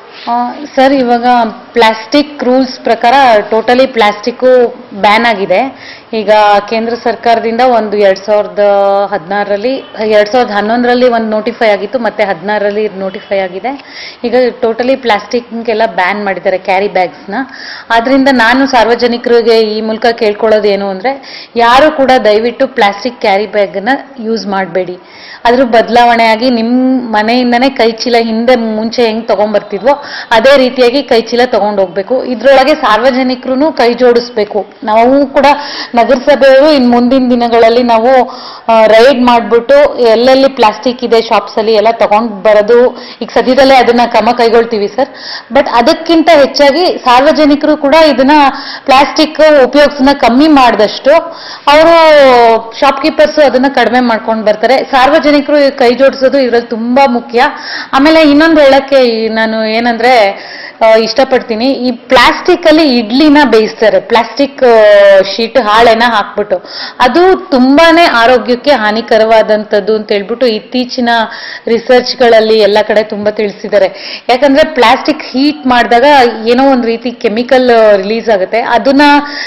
ಸರ್ ಇವಾಗ ಪ್ಲಾಸ್ಟಿಕ್ ರೂಲ್ಸ್ ಪ್ರಕಾರ ಟೋಟಲಿ ಪ್ಲಾಸ್ಟಿಕ್ಕು ಬ್ಯಾನ್ ಆಗಿದೆ ಈಗ ಕೇಂದ್ರ ಸರ್ಕಾರದಿಂದ ಒಂದು ಎರಡು ಸಾವಿರದ ಹದಿನಾರರಲ್ಲಿ ಎರಡು ಸಾವಿರದ ಹನ್ನೊಂದರಲ್ಲಿ ಒಂದು ನೋಟಿಫೈ ಆಗಿತ್ತು ಮತ್ತೆ ಹದಿನಾರರಲ್ಲಿ ನೋಟಿಫೈ ಆಗಿದೆ ಈಗ ಟೋಟಲಿ ಪ್ಲಾಸ್ಟಿಕ್ಗೆಲ್ಲ ಬ್ಯಾನ್ ಮಾಡಿದ್ದಾರೆ ಕ್ಯಾರಿ ಬ್ಯಾಗ್ಸ್ನ ಆದ್ರಿಂದ ನಾನು ಸಾರ್ವಜನಿಕರಿಗೆ ಈ ಮೂಲಕ ಕೇಳ್ಕೊಳ್ಳೋದು ಏನು ಅಂದರೆ ಯಾರು ಕೂಡ ದಯವಿಟ್ಟು ಪ್ಲಾಸ್ಟಿಕ್ ಕ್ಯಾರಿ ಬ್ಯಾಗ್ನ ಯೂಸ್ ಮಾಡಬೇಡಿ ಅದ್ರ ಬದಲಾವಣೆಯಾಗಿ ನಿಮ್ಮ ಮನೆಯಿಂದನೇ ಕೈ ಚೀಲ ಹಿಂದೆ ಮುಂಚೆ ಹೆಂಗ್ ತಗೊಂಡ್ಬರ್ತಿದ್ವೋ ಅದೇ ರೀತಿಯಾಗಿ ಕೈ ಚೀಲ ತಗೊಂಡು ಹೋಗ್ಬೇಕು ಇದ್ರೊಳಗೆ ಸಾರ್ವಜನಿಕರು ಕೈ ಜೋಡಿಸ್ಬೇಕು ನಾವು ಕೂಡ ನಗರಸಭೆಯವರು ಇನ್ ಮುಂದಿನ ದಿನಗಳಲ್ಲಿ ನಾವು ರೈಡ್ ಮಾಡ್ಬಿಟ್ಟು ಎಲ್ಲೆಲ್ಲಿ ಪ್ಲಾಸ್ಟಿಕ್ ಇದೆ ಶಾಪ್ಸ್ ಅಲ್ಲಿ ಎಲ್ಲ ತಗೊಂಡ್ ಬರೋದು ಈಗ ಸದ್ಯದಲ್ಲೇ ಅದನ್ನ ಕ್ರಮ ಕೈಗೊಳ್ತೀವಿ ಸರ್ ಬಟ್ ಅದಕ್ಕಿಂತ ಹೆಚ್ಚಾಗಿ ಸಾರ್ವಜನಿಕರು ಕೂಡ ಇದನ್ನ ಪ್ಲಾಸ್ಟಿಕ್ ಉಪಯೋಗಿಸನ್ನ ಕಮ್ಮಿ ಮಾಡಿದಷ್ಟು ಅವರು ಶಾಪ್ಕೀಪರ್ಸ್ ಅದನ್ನ ಕಡಿಮೆ ಮಾಡ್ಕೊಂಡು ಬರ್ತಾರೆ ಸಾರ್ವಜನಿಕರು ಕೈ ಜೋಡಿಸೋದು ಇದ್ರಲ್ಲಿ ತುಂಬಾ ಮುಖ್ಯ ಆಮೇಲೆ ಇನ್ನೊಂದು ಹೇಳಕ್ಕೆ ಈ- ನಾನು ಏನಂದ್ರೆ ಆ, ಇಷ್ಟಪಡ್ತೀನಿ ಈ ಪ್ಲಾಸ್ಟಿಕ್ ಅಲ್ಲಿ ಇಡ್ಲಿನ ಬೇಯಿಸ್ತಾರೆ ಪ್ಲಾಸ್ಟಿಕ್ ಶೀಟ್ ಹಾಳೆನ ಹಾಕ್ಬಿಟ್ಟು ಅದು ತುಂಬಾನೇ ಆರೋಗ್ಯಕ್ಕೆ ಹಾನಿಕರವಾದಂಥದ್ದು ಅಂತ ಹೇಳ್ಬಿಟ್ಟು ಇತ್ತೀಚಿನ ರಿಸರ್ಚ್ಗಳಲ್ಲಿ ಎಲ್ಲ ಕಡೆ ತುಂಬಾ ತಿಳಿಸಿದ್ದಾರೆ ಯಾಕಂದ್ರೆ ಪ್ಲಾಸ್ಟಿಕ್ ಹೀಟ್ ಮಾಡಿದಾಗ ಏನೋ ಒಂದು ರೀತಿ ಕೆಮಿಕಲ್ ರಿಲೀಸ್ ಆಗುತ್ತೆ ಅದನ್ನ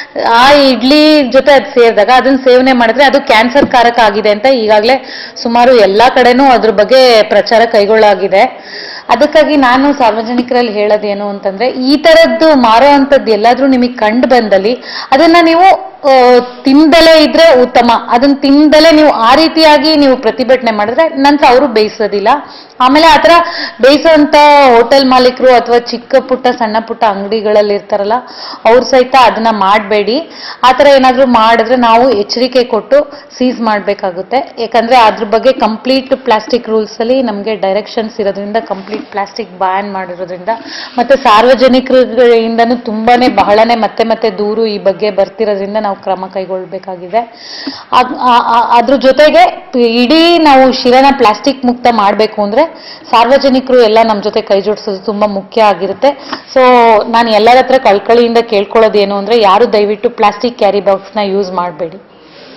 ಆ ಇಡ್ಲಿ ಜೊತೆ ಅದು ಸೇರಿದಾಗ ಅದನ್ನ ಸೇವನೆ ಮಾಡಿದ್ರೆ ಅದು ಕ್ಯಾನ್ಸರ್ ಕಾರಕ ಆಗಿದೆ ಅಂತ ಈಗಾಗಲೇ ಸುಮಾರು ಎಲ್ಲಾ ಕಡೆನೂ ಅದ್ರ ಬಗ್ಗೆ ಪ್ರಚಾರ ಕೈಗೊಳ್ಳಾಗಿದೆ ಅದಕ್ಕಾಗಿ ನಾನು ಸಾರ್ವಜನಿಕರಲ್ಲಿ ಹೇಳೋದೇನು ಅಂತಂದ್ರೆ ಈ ತರದ್ದು ಮಾರೋ ಅಂಥದ್ದು ಎಲ್ಲಾದ್ರೂ ನಿಮಗೆ ಕಂಡು ಬಂದಲ್ಲಿ ಅದನ್ನ ನೀವು ಆ, ತಿಂದಲೇ ಇದ್ರೆ ಉತ್ತಮ ಅದನ್ನ ತಿಂದಲೇ ನೀವು ಆ ರೀತಿಯಾಗಿ ನೀವು ಪ್ರತಿಭಟನೆ ಮಾಡಿದ್ರೆ ನಂತರ ಅವರು ಬೇಯಿಸೋದಿಲ್ಲ ಆಮೇಲೆ ಆತರ ಬೇಯಿಸೋಂತ ಹೋಟೆಲ್ ಮಾಲೀಕರು ಅಥವಾ ಚಿಕ್ಕ ಪುಟ್ಟ ಸಣ್ಣ ಪುಟ್ಟ ಅಂಗಡಿಗಳಲ್ಲಿ ಇರ್ತಾರಲ್ಲ ಅವ್ರು ಸಹಿತ ಅದನ್ನ ಮಾಡಬೇಡಿ ಆ ಥರ ಏನಾದರೂ ಮಾಡಿದ್ರೆ ನಾವು ಎಚ್ಚರಿಕೆ ಕೊಟ್ಟು ಸೀಸ್ ಮಾಡಬೇಕಾಗುತ್ತೆ ಯಾಕಂದ್ರೆ ಅದ್ರ ಬಗ್ಗೆ ಕಂಪ್ಲೀಟ್ ಪ್ಲಾಸ್ಟಿಕ್ ರೂಲ್ಸ್ ಅಲ್ಲಿ ನಮಗೆ ಡೈರೆಕ್ಷನ್ಸ್ ಇರೋದ್ರಿಂದ ಕಂಪ್ಲೀಟ್ ಪ್ಲಾಸ್ಟಿಕ್ ಬ್ಯಾನ್ ಮಾಡಿರೋದ್ರಿಂದ ಮತ್ತೆ ಸಾರ್ವಜನಿಕರಿಂದನೂ ತುಂಬಾನೇ ಬಹಳನೇ ಮತ್ತೆ ಮತ್ತೆ ದೂರು ಈ ಬಗ್ಗೆ ಬರ್ತಿರೋದ್ರಿಂದ ನಾವು ಕ್ರಮ ಕೈಗೊಳ್ಬೇಕಾಗಿದೆ ಅದ್- ಆ- ಆ- ಅದ್ರ ಜೊತೆಗೆ ಪ- ಇಡೀ ನಾವು ಶಿರನ ಪ್ಲಾಸ್ಟಿಕ್ ಮುಕ್ತ ಮಾಡಬೇಕು ಅಂದ್ರೆ ಸಾರ್ವಜನಿಕರು ಎಲ್ಲ ನಮ್ಮ ಜೊತೆ ಕೈ ಜೋಡಿಸೋದು ತುಂಬಾ ಮುಖ್ಯ ಆಗಿರುತ್ತೆ ಸೊ ನಾನು ಎಲ್ಲರ ಹತ್ರ ಕಳ್ಕಳಿಯಿಂದ ಕೇಳ್ಕೊಳ್ಳೋದು ಏನು ಅಂದ್ರೆ ಯಾರು ದಯವಿಟ್ಟು ಪ್ಲಾಸ್ಟಿಕ್ ಕ್ಯಾರಿ ಬಾಕ್ಸ್ನ ಯೂಸ್ ಮಾಡಬೇಡಿ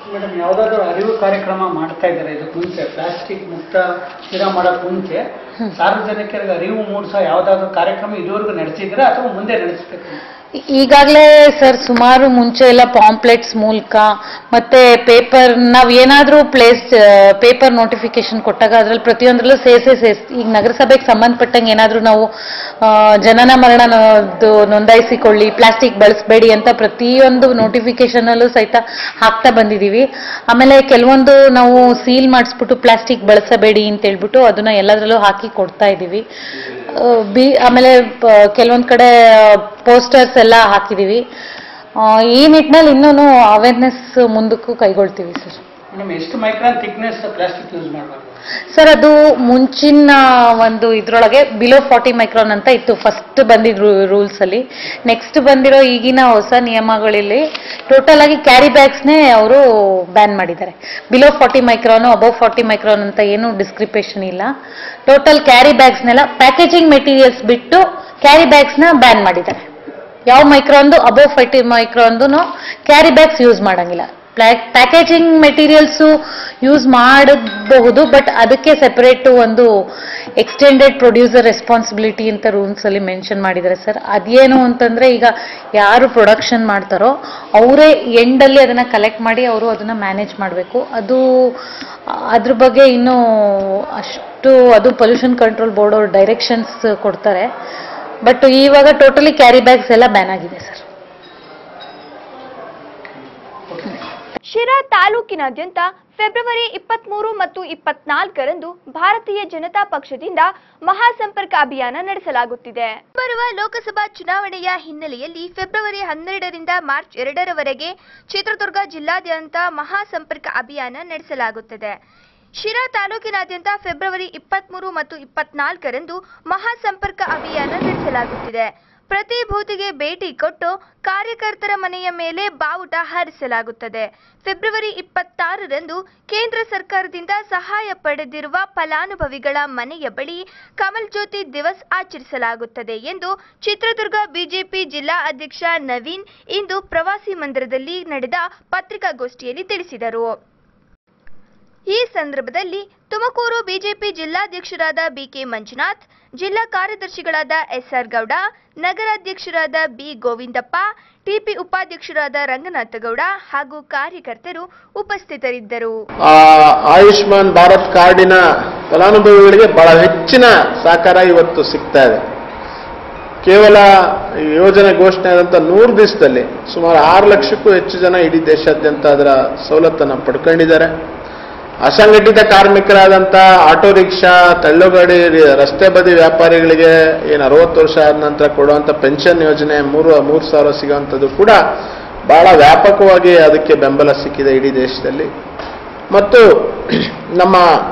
ಮೇಡಮ್ ಯಾವುದಾದ್ರೂ ಅರಿವು ಕಾರ್ಯಕ್ರಮ ಮಾಡ್ತಾ ಇದ್ದಾರೆ ಇದಕ್ಕೆ ಮುಂಚೆ ಪ್ಲಾಸ್ಟಿಕ್ ಮುಕ್ತ ಸ್ಥಿರ ಮಾಡೋಕ್ ಮುಂಚೆ ಸಾರ್ವಜನಿಕರಿಗೆ ಅರಿವು ಮೂಡಿಸೋ ಯಾವುದಾದ್ರೂ ಕಾರ್ಯಕ್ರಮ ಇದುವರೆಗೂ ನಡೆಸಿದ್ರೆ ಅಥವಾ ಮುಂದೆ ನಡೆಸಬೇಕು ಈಗಾಗಲೇ ಸರ್ ಸುಮಾರು ಮುಂಚೆ ಎಲ್ಲ ಪಾಂಪ್ಲೆಟ್ಸ್ ಮೂಲಕ ಮತ್ತೆ ಪೇಪರ್ ನಾವ್ ಏನಾದ್ರೂ ಪ್ಲೇಸ್ ಪೇಪರ್ ನೋಟಿಫಿಕೇಶನ್ ಕೊಟ್ಟಾಗ ಅದ್ರಲ್ಲಿ ಪ್ರತಿಯೊಂದ್ರಲ್ಲೂ ಸೇರ್ಸೇ ಸೇರ್ಸ್ ಈಗ ನಗರಸಭೆಗೆ ಸಂಬಂಧಪಟ್ಟಂಗೆ ಏನಾದ್ರೂ ನಾವು ಆ, ಜನನ ಮರಣದ್ದು ನೋಂದಾಯಿಸಿಕೊಳ್ಳಿ ಪ್ಲಾಸ್ಟಿಕ್ ಬಳಸಬೇಡಿ ಅಂತ ಪ್ರತಿಯೊಂದು ನೋಟಿಫಿಕೇಶನ್ ಅಲ್ಲೂ ಸಹಿತ ಹಾಕ್ತಾ ಬಂದಿದೀವಿ ಆಮೇಲೆ ಕೆಲವೊಂದು ನಾವು ಸೀಲ್ ಮಾಡಿಸ್ಬಿಟ್ಟು ಪ್ಲಾಸ್ಟಿಕ್ ಬಳಸಬೇಡಿ ಅಂತ ಹೇಳ್ಬಿಟ್ಟು ಅದನ್ನ ಎಲ್ಲದರಲ್ಲೂ ಹಾಕಿ ಕೊಡ್ತಾ ಇದೀವಿ ಆ, ಬಿ ಆಮೇಲೆ ಪ- ಕೆಲವೊಂದ್ ಕಡೆ ಪೋಸ್ಟರ್ಸ್ ಎಲ್ಲ ಹಾಕಿದೀವಿ ಆ, ಈ ನಿಟ್ಟಿನಲ್ಲಿ ಇನ್ನೂ ಅವೇರ್ನೆಸ್ ಮುಂದಕ್ಕೂ ಕೈಗೊಳ್ತೀವಿ ಸರ್ ಮೇಡಮ್ ಎಷ್ಟು ಮೈಕ್ರಾನ್ ಥಿಕ್ನೆಸ್ ಪ್ಲಾಸ್ಟಿಕ್ ಯೂಸ್ ಮಾಡಬಾರ್ದು ಸರ್ ಅದು ಮುಂಚಿನ ಒಂದು ಇದ್ರೊಳಗೆ ಬಿಲೋ ಫಾರ್ಟಿ ಮೈಕ್ರಾನ್ ಅಂತ ಇತ್ತು ಫಸ್ಟ್ ಬಂದಿದ್ ರೂಲ್ಸ್ ಅಲ್ಲಿ ನೆಕ್ಸ್ಟ್ ಬಂದಿರೋ ಈಗಿನ ಹೊಸ ನಿಯಮಗಳಲ್ಲಿ ಟೋಟಲ್ ಆಗಿ ಕ್ಯಾರಿ ಬ್ಯಾಗ್ಸ್ನೇ ಅವರು ಬ್ಯಾನ್ ಮಾಡಿದ್ದಾರೆ below forty micron above forty micron ಅಂತ ಏನು ಡಿಸ್ಕ್ರಿಪೇಷನ್ ಇಲ್ಲ ಟೋಟಲ್ ಕ್ಯಾರಿ ಬ್ಯಾಗ್ಸ್ನೆಲ್ಲ ಪ್ಯಾಕೇಜಿಂಗ್ ಮೆಟೀರಿಯಲ್ಸ್ ಬಿಟ್ಟು ಕ್ಯಾರಿ ಬ್ಯಾಗ್ಸ್ನ ಬ್ಯಾನ್ ಮಾಡಿದ್ದಾರೆ ಯಾವ ಮೈಕ್ರಾನ್ದು ಅಬೌವ್ ಫೈಟಿ ಮೈಕ್ರಾನ್ದು ಕ್ಯಾರಿ ಬ್ಯಾಗ್ಸ್ ಯೂಸ್ ಮಾಡಂಗಿಲ್ಲ ಪ್ಯಾಕೇಜಿಂಗ್ ಮೆಟೀರಿಯಲ್ಸು ಯೂಸ್ ಮಾಡಬಹುದು ಬಟ್ ಅದಕ್ಕೆ ಸೆಪರೇಟ್ ಒಂದು ಎಕ್ಸ್ಟೆಂಡೆಡ್ ಪ್ರೊಡ್ಯೂಸರ್ ರೆಸ್ಪಾನ್ಸಿಬಿಲಿಟಿ ಅಂತ ರೂಲ್ಸ್ ಅಲ್ಲಿ ಮೆನ್ಷನ್ ಮಾಡಿದ್ದಾರೆ ಸರ್ ಅದೇನು ಅಂತಂದ್ರೆ ಈಗ ಯಾರು ಪ್ರೊಡಕ್ಷನ್ ಮಾಡ್ತಾರೋ ಅವರೇ ಎಂಡಲ್ಲಿ ಅದನ್ನ ಕಲೆಕ್ಟ್ ಮಾಡಿ ಅವರು ಅದನ್ನ ಮ್ಯಾನೇಜ್ ಮಾಡಬೇಕು ಅದು ಅದ್ರ ಬಗ್ಗೆ ಇನ್ನೂ ಅಷ್ಟು ಅದು ಪೊಲ್ಯೂಷನ್ ಕಂಟ್ರೋಲ್ ಬೋರ್ಡ್ ಅವರು ಡೈರೆಕ್ಷನ್ಸ್ ಕೊಡ್ತಾರೆ ಬಟ್ ಇವಾಗ ಟೋಟಲಿ ಕ್ಯಾರಿ ಬ್ಯಾಗ್ಸ್ ಎಲ್ಲ ಬ್ಯಾನ್ ಆಗಿದೆ ಸರ್ ಶಿರಾ ತಾಲೂಕಿನಾದ್ಯಂತ ಫೆಬ್ರವರಿ ಇಪ್ಪತ್ಮೂರು ಮತ್ತು ಇಪ್ಪತ್ನಾಲ್ಕರಂದು ಭಾರತೀಯ ಜನತಾ ಪಕ್ಷದಿಂದ ಮಹಾಸಂಪರ್ಕ ಅಭಿಯಾನ ನಡೆಸಲಾಗುತ್ತಿದೆ ಬರುವ ಲೋಕಸಭಾ ಚುನಾವಣೆಯ ಹಿನ್ನೆಲೆಯಲ್ಲಿ ಫೆಬ್ರವರಿ ಹನ್ನೆರಡರಿಂದ ಮಾರ್ಚ್ ಎರಡರವರೆಗೆ ಚಿತ್ರದುರ್ಗ ಜಿಲ್ಲಾದ್ಯಂತ ಮಹಾಸಂಪರ್ಕ ಅಭಿಯಾನ ನಡೆಸಲಾಗುತ್ತದೆ ಶಿರಾ ತಾಲೂಕಿನಾದ್ಯಂತ ಫೆಬ್ರವರಿ ಇಪ್ಪತ್ಮೂರು ಮತ್ತು ಇಪ್ಪತ್ನಾಲ್ಕರಂದು ಮಹಾಸಂಪರ್ಕ ಅಭಿಯಾನ ನಡೆಸಲಾಗುತ್ತಿದೆ ಪ್ರತಿ ಬೂತಿಗೆ ಭೇಟಿ ಕೊಟ್ಟು ಕಾರ್ಯಕರ್ತರ ಮನೆಯ ಮೇಲೆ ಬಾವುಟ ಹಾರಿಸಲಾಗುತ್ತದೆ ಫೆಬ್ರವರಿ ಇಪ್ಪತ್ತಾರರಂದು ಕೇಂದ್ರ ಸರ್ಕಾರದಿಂದ ಸಹಾಯ ಪಡೆದಿರುವ ಫಲಾನುಭವಿಗಳ ಮನೆಯ ಬಳಿ ಕಮಲ್ ಜ್ಯೋತಿ ದಿವಸ್ ಆಚರಿಸಲಾಗುತ್ತದೆ ಎಂದು ಚಿತ್ರದುರ್ಗ ಬಿಜೆಪಿ ಜಿಲ್ಲಾ ಅಧ್ಯಕ್ಷ ನವೀನ್ ಇಂದು ಪ್ರವಾಸಿ ಮಂದಿರದಲ್ಲಿ ನಡೆದ ಪತ್ರಿಕಾಗೋಷ್ಠಿಯಲ್ಲಿ ತಿಳಿಸಿದರು ಈ ಸಂದರ್ಭದಲ್ಲಿ ತುಮಕೂರು ಬಿಜೆಪಿ ಜಿಲ್ಲಾಧ್ಯಕ್ಷರಾದ ಬಿಕೆ ಮಂಜುನಾಥ್ ಜಿಲ್ಲಾ ಕಾರ್ಯದರ್ಶಿಗಳಾದ ಎಸ್ಆರ್ ಗೌಡ ನಗರಾಧ್ಯಕ್ಷರಾದ ಬಿ ಗೋವಿಂದಪ್ಪ ಟಿಪಿ ಉಪಾಧ್ಯಕ್ಷರಾದ ರಂಗನಾಥಗೌಡ ಹಾಗೂ ಕಾರ್ಯಕರ್ತರು ಉಪಸ್ಥಿತರಿದ್ದರು ಆ ಆಯುಷ್ಮಾನ್ ಭಾರತ್ ಕಾರ್ಡಿನ ಫಲಾನುಭವಿಗಳಿಗೆ ಬಹಳ ಹೆಚ್ಚಿನ ಸಹಕಾರ ಇವತ್ತು ಸಿಗ್ತಾ ಇದೆ ಕೇವಲ ಈ ಯೋಜನೆ ಘೋಷಣೆ ಆದಂಥ ನೂರು ದಿವಸದಲ್ಲಿ ಸುಮಾರು ಆರು ಲಕ್ಷಕ್ಕೂ ಹೆಚ್ಚು ಜನ ಇಡೀ ದೇಶಾದ್ಯಂತ ಅದರ ಸವಲತ್ತನ್ನು ಪಡ್ಕೊಂಡಿದ್ದಾರೆ ಅಸಂಘಟಿತ ಕಾರ್ಮಿಕರಾದಂಥ ಆಟೋ ರಿಕ್ಷಾ ತಳ್ಳುಗಾಡಿ ರಿ- ರಸ್ತೆ ಬದಿ ವ್ಯಾಪಾರಿಗಳಿಗೆ ಏನು ಅರವತ್ತು ವರ್ಷ ಆದ ನಂತರ ಕೊಡುವಂಥ ಪೆನ್ಷನ್ ಯೋಜನೆ ಮೂರು ಮೂರು ಸಾವಿರ ಸಿಗುವಂಥದ್ದು ಕೂಡ ಬಹಳ ವ್ಯಾಪಕವಾಗಿ ಅದಕ್ಕೆ ಬೆಂಬಲ ಸಿಕ್ಕಿದೆ ಇಡೀ ದೇಶದಲ್ಲಿ ಮತ್ತು ನಮ್ಮ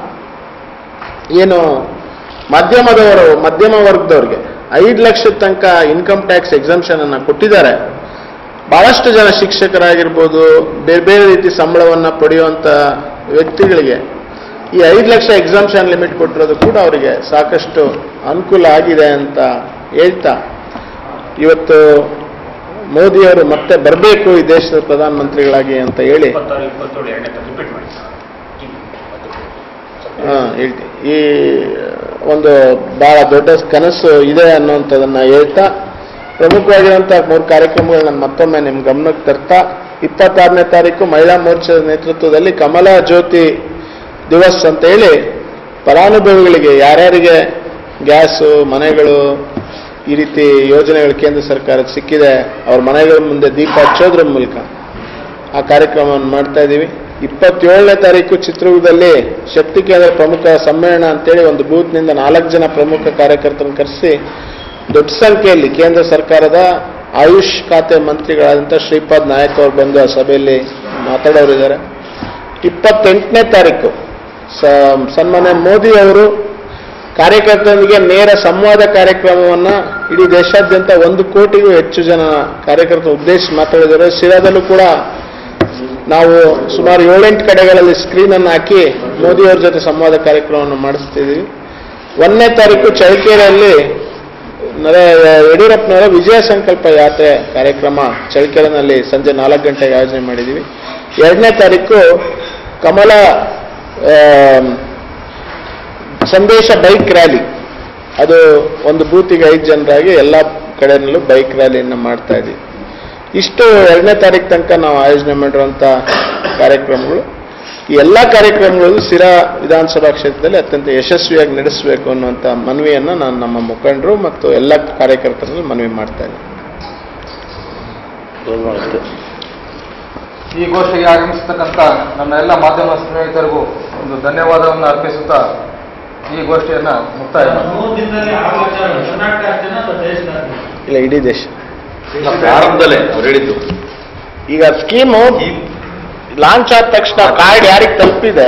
ಏನು ಮಧ್ಯಮದವರು ಮಧ್ಯಮ ವರ್ಗದವ್ರಿಗೆ ಐದು ಲಕ್ಷದ ತನಕ ಇನ್ಕಮ್ ಟ್ಯಾಕ್ಸ್ ಎಕ್ಸಮ್ಷನ್ ಅನ್ನ ಕೊಟ್ಟಿದ್ದಾರೆ ಬಹಳಷ್ಟು ಜನ ಶಿಕ್ಷಕರಾಗಿರ್ಬೋದು ಬೇರೆ ಬೇರೆ ರೀತಿ ಸಂಬಳವನ್ನ ಪಡೆಯುವಂತ ವ್ಯಕ್ತಿಗಳಿಗೆ ಈ ಐದು ಲಕ್ಷ ಎಕ್ಸಾಮ್ಷನ್ ಲಿಮಿಟ್ ಕೊಟ್ಟಿರೋದು ಕೂಡ ಅವರಿಗೆ ಸಾಕಷ್ಟು ಅನುಕೂಲ ಆಗಿದೆ ಅಂತ ಹೇಳ್ತಾ ಇವತ್ತು ಮೋದಿಯವರು ಮತ್ತೆ ಬರಬೇಕು ಈ ದೇಶದ ಪ್ರಧಾನಮಂತ್ರಿಗಳಾಗಿ ಅಂತ ಹೇಳಿ ಹಾ ಹೇಳ್ತೀನಿ ಈ ಒಂದು ಬಹಳ ದೊಡ್ಡ ಕನಸು ಇದೆ ಅನ್ನುವಂಥದ್ದನ್ನ ಹೇಳ್ತಾ ಪ್ರಮುಖವಾಗಿರುವಂಥ ಮೂರು ಕಾರ್ಯಕ್ರಮಗಳು ನಾನು ಮತ್ತೊಮ್ಮೆ ನಿಮ್ಮ ಗಮನಕ್ಕೆ ತರ್ತಾ ಇಪ್ಪತ್ತಾರನೇ ತಾರೀಕು ಮಹಿಳಾ ಮೋರ್ಚಾದ ನೇತೃತ್ವದಲ್ಲಿ ಕಮಲ ಜ್ಯೋತಿ ದಿವಸ್ ಅಂತ ಹೇಳಿ ಫಲಾನುಭವಿಗಳಿಗೆ ಯಾರ್ಯಾರಿಗೆ ಗ್ಯಾಸು ಮನೆಗಳು ಈ ರೀತಿ ಯೋಜನೆಗಳು ಕೇಂದ್ರ ಸರ್ಕಾರಕ್ಕೆ ಸಿಕ್ಕಿದೆ ಅವ್ರ ಮನೆಗಳ ಮುಂದೆ ದೀಪ ಹಚ್ಚೋದ್ರ ಮೂಲಕ ಆ ಕಾರ್ಯಕ್ರಮವನ್ನು ಮಾಡ್ತಾ ಇದ್ದೀವಿ ಇಪ್ಪತ್ತೇಳನೇ ತಾರೀಕು ಚಿತ್ರದುರ್ಗದಲ್ಲಿ ಶಕ್ತಿ ಕೇಂದ್ರ ಪ್ರಮುಖ ಸಮ್ಮೇಳನ ಅಂತೇಳಿ ಒಂದು ಬೂತ್ನಿಂದ ನಾಲ್ಕು ಜನ ಪ್ರಮುಖ ಕಾರ್ಯಕರ್ತರನ್ನು ಕರೆಸಿ ದೊಡ್ಡ ಸಂಖ್ಯೆಯಲ್ಲಿ ಕೇಂದ್ರ ಸರ್ಕಾರದ ಆಯುಷ್ ಖಾತೆ ಮಂತ್ರಿಗಳಾದಂಥ ಶ್ರೀಪಾದ್ ನಾಯಕ್ ಅವರು ಬಂದು ಆ ಸಭೆಯಲ್ಲಿ ಮಾತಾಡೋರಿದ್ದಾರೆ ಇಪ್ಪತ್ತೆಂಟನೇ ತಾರೀಕು ಸ- ಸನ್ಮಾನ್ಯ ಮೋದಿ ಅವರು ಕಾರ್ಯಕರ್ತರೊಂದಿಗೆ ನೇರ ಸಂವಾದ ಕಾರ್ಯಕ್ರಮವನ್ನ ಇಡೀ ದೇಶಾದ್ಯಂತ ಒಂದು ಕೋಟಿಗೂ ಹೆಚ್ಚು ಜನ ಕಾರ್ಯಕರ್ತರು ಉದ್ದೇಶಿಸಿ ಮಾತಾಡಿದ್ದಾರೆ ಶಿರಾದಲ್ಲೂ ಕೂಡ ನಾವು ಸುಮಾರು ಏಳೆಂಟು ಕಡೆಗಳಲ್ಲಿ ಸ್ಕ್ರೀನ್ ಅನ್ನು ಹಾಕಿ ಮೋದಿಯವ್ರ ಜೊತೆ ಸಂವಾದ ಕಾರ್ಯಕ್ರಮವನ್ನು ಮಾಡಿಸ್ತಿದ್ದೀವಿ ಒಂದನೇ ತಾರೀಕು ಚಳ್ಳಕೆರೆಯಲ್ಲಿ ನರ ಯಡಿಯೂರಪ್ಪನವರ ವಿಜಯ ಸಂಕಲ್ಪ ಯಾತ್ರೆ ಕಾರ್ಯಕ್ರಮ ಚಳ್ಳಕೆರೆನಲ್ಲಿ ಸಂಜೆ ನಾಲ್ಕು ಗಂಟೆಗೆ ಆಯೋಜನೆ ಮಾಡಿದ್ದೀವಿ ಎರಡನೇ ತಾರೀಕು ಕಮಲ ಆ, ಸಂದೇಶ ಬೈಕ್ ರ್ಯಾಲಿ ಅದು ಒಂದು ಬೂತಿಗೆ ಐದು ಜನರಾಗಿ ಎಲ್ಲ ಕಡೆಯಲ್ಲೂ ಬೈಕ್ ರ್ಯಾಲಿಯನ್ನು ಮಾಡ್ತಾ ಇದ್ದೀವಿ ಇಷ್ಟು ಎರಡನೇ ತಾರೀಕು ತನಕ ನಾವು ಆಯೋಜನೆ ಮಾಡಿರುವಂಥ ಕಾರ್ಯಕ್ರಮಗಳು ಈ ಎಲ್ಲ ಕಾರ್ಯಕ್ರಮಗಳು ಸಿರಾ ವಿಧಾನಸಭಾ ಕ್ಷೇತ್ರದಲ್ಲಿ ಅತ್ಯಂತ ಯಶಸ್ವಿಯಾಗಿ ನಡೆಸಬೇಕು ಅನ್ನುವಂಥ ಮನವಿಯನ್ನು ನಾನು ನಮ್ಮ ಮುಖಂಡರು ಮತ್ತು ಎಲ್ಲ ಕಾರ್ಯಕರ್ತರಲ್ಲಿ ಮನವಿ ಮಾಡ್ತಾ ಇದ್ದೀನಿ ಈ ಗೋಷ್ಠಿಗೆ ಆಗಮಿಸತಕ್ಕಂಥ ನನ್ನ ಎಲ್ಲ ಮಾಧ್ಯಮ ಸ್ನೇಹಿತರಿಗೂ ಒಂದು ಧನ್ಯವಾದವನ್ನು ಅರ್ಪಿಸುತ್ತಾ ಈ ಗೋಷ್ಠಿಯನ್ನ ಮುಕ್ತಾಯ ಇಲ್ಲ ಇಡೀ ದೇಶ ಪ್ರಾರಂಭದಲ್ಲೇ ಅವ್ರು ಹೇಳಿದ್ದು ಈಗ ಸ್ಕೀಮು ಲಾಂಚ್ ಆದ ತಕ್ಷಣ ಕಾರ್ಡ್ ಯಾರಿಗೆ ತಲುಪಿದೆ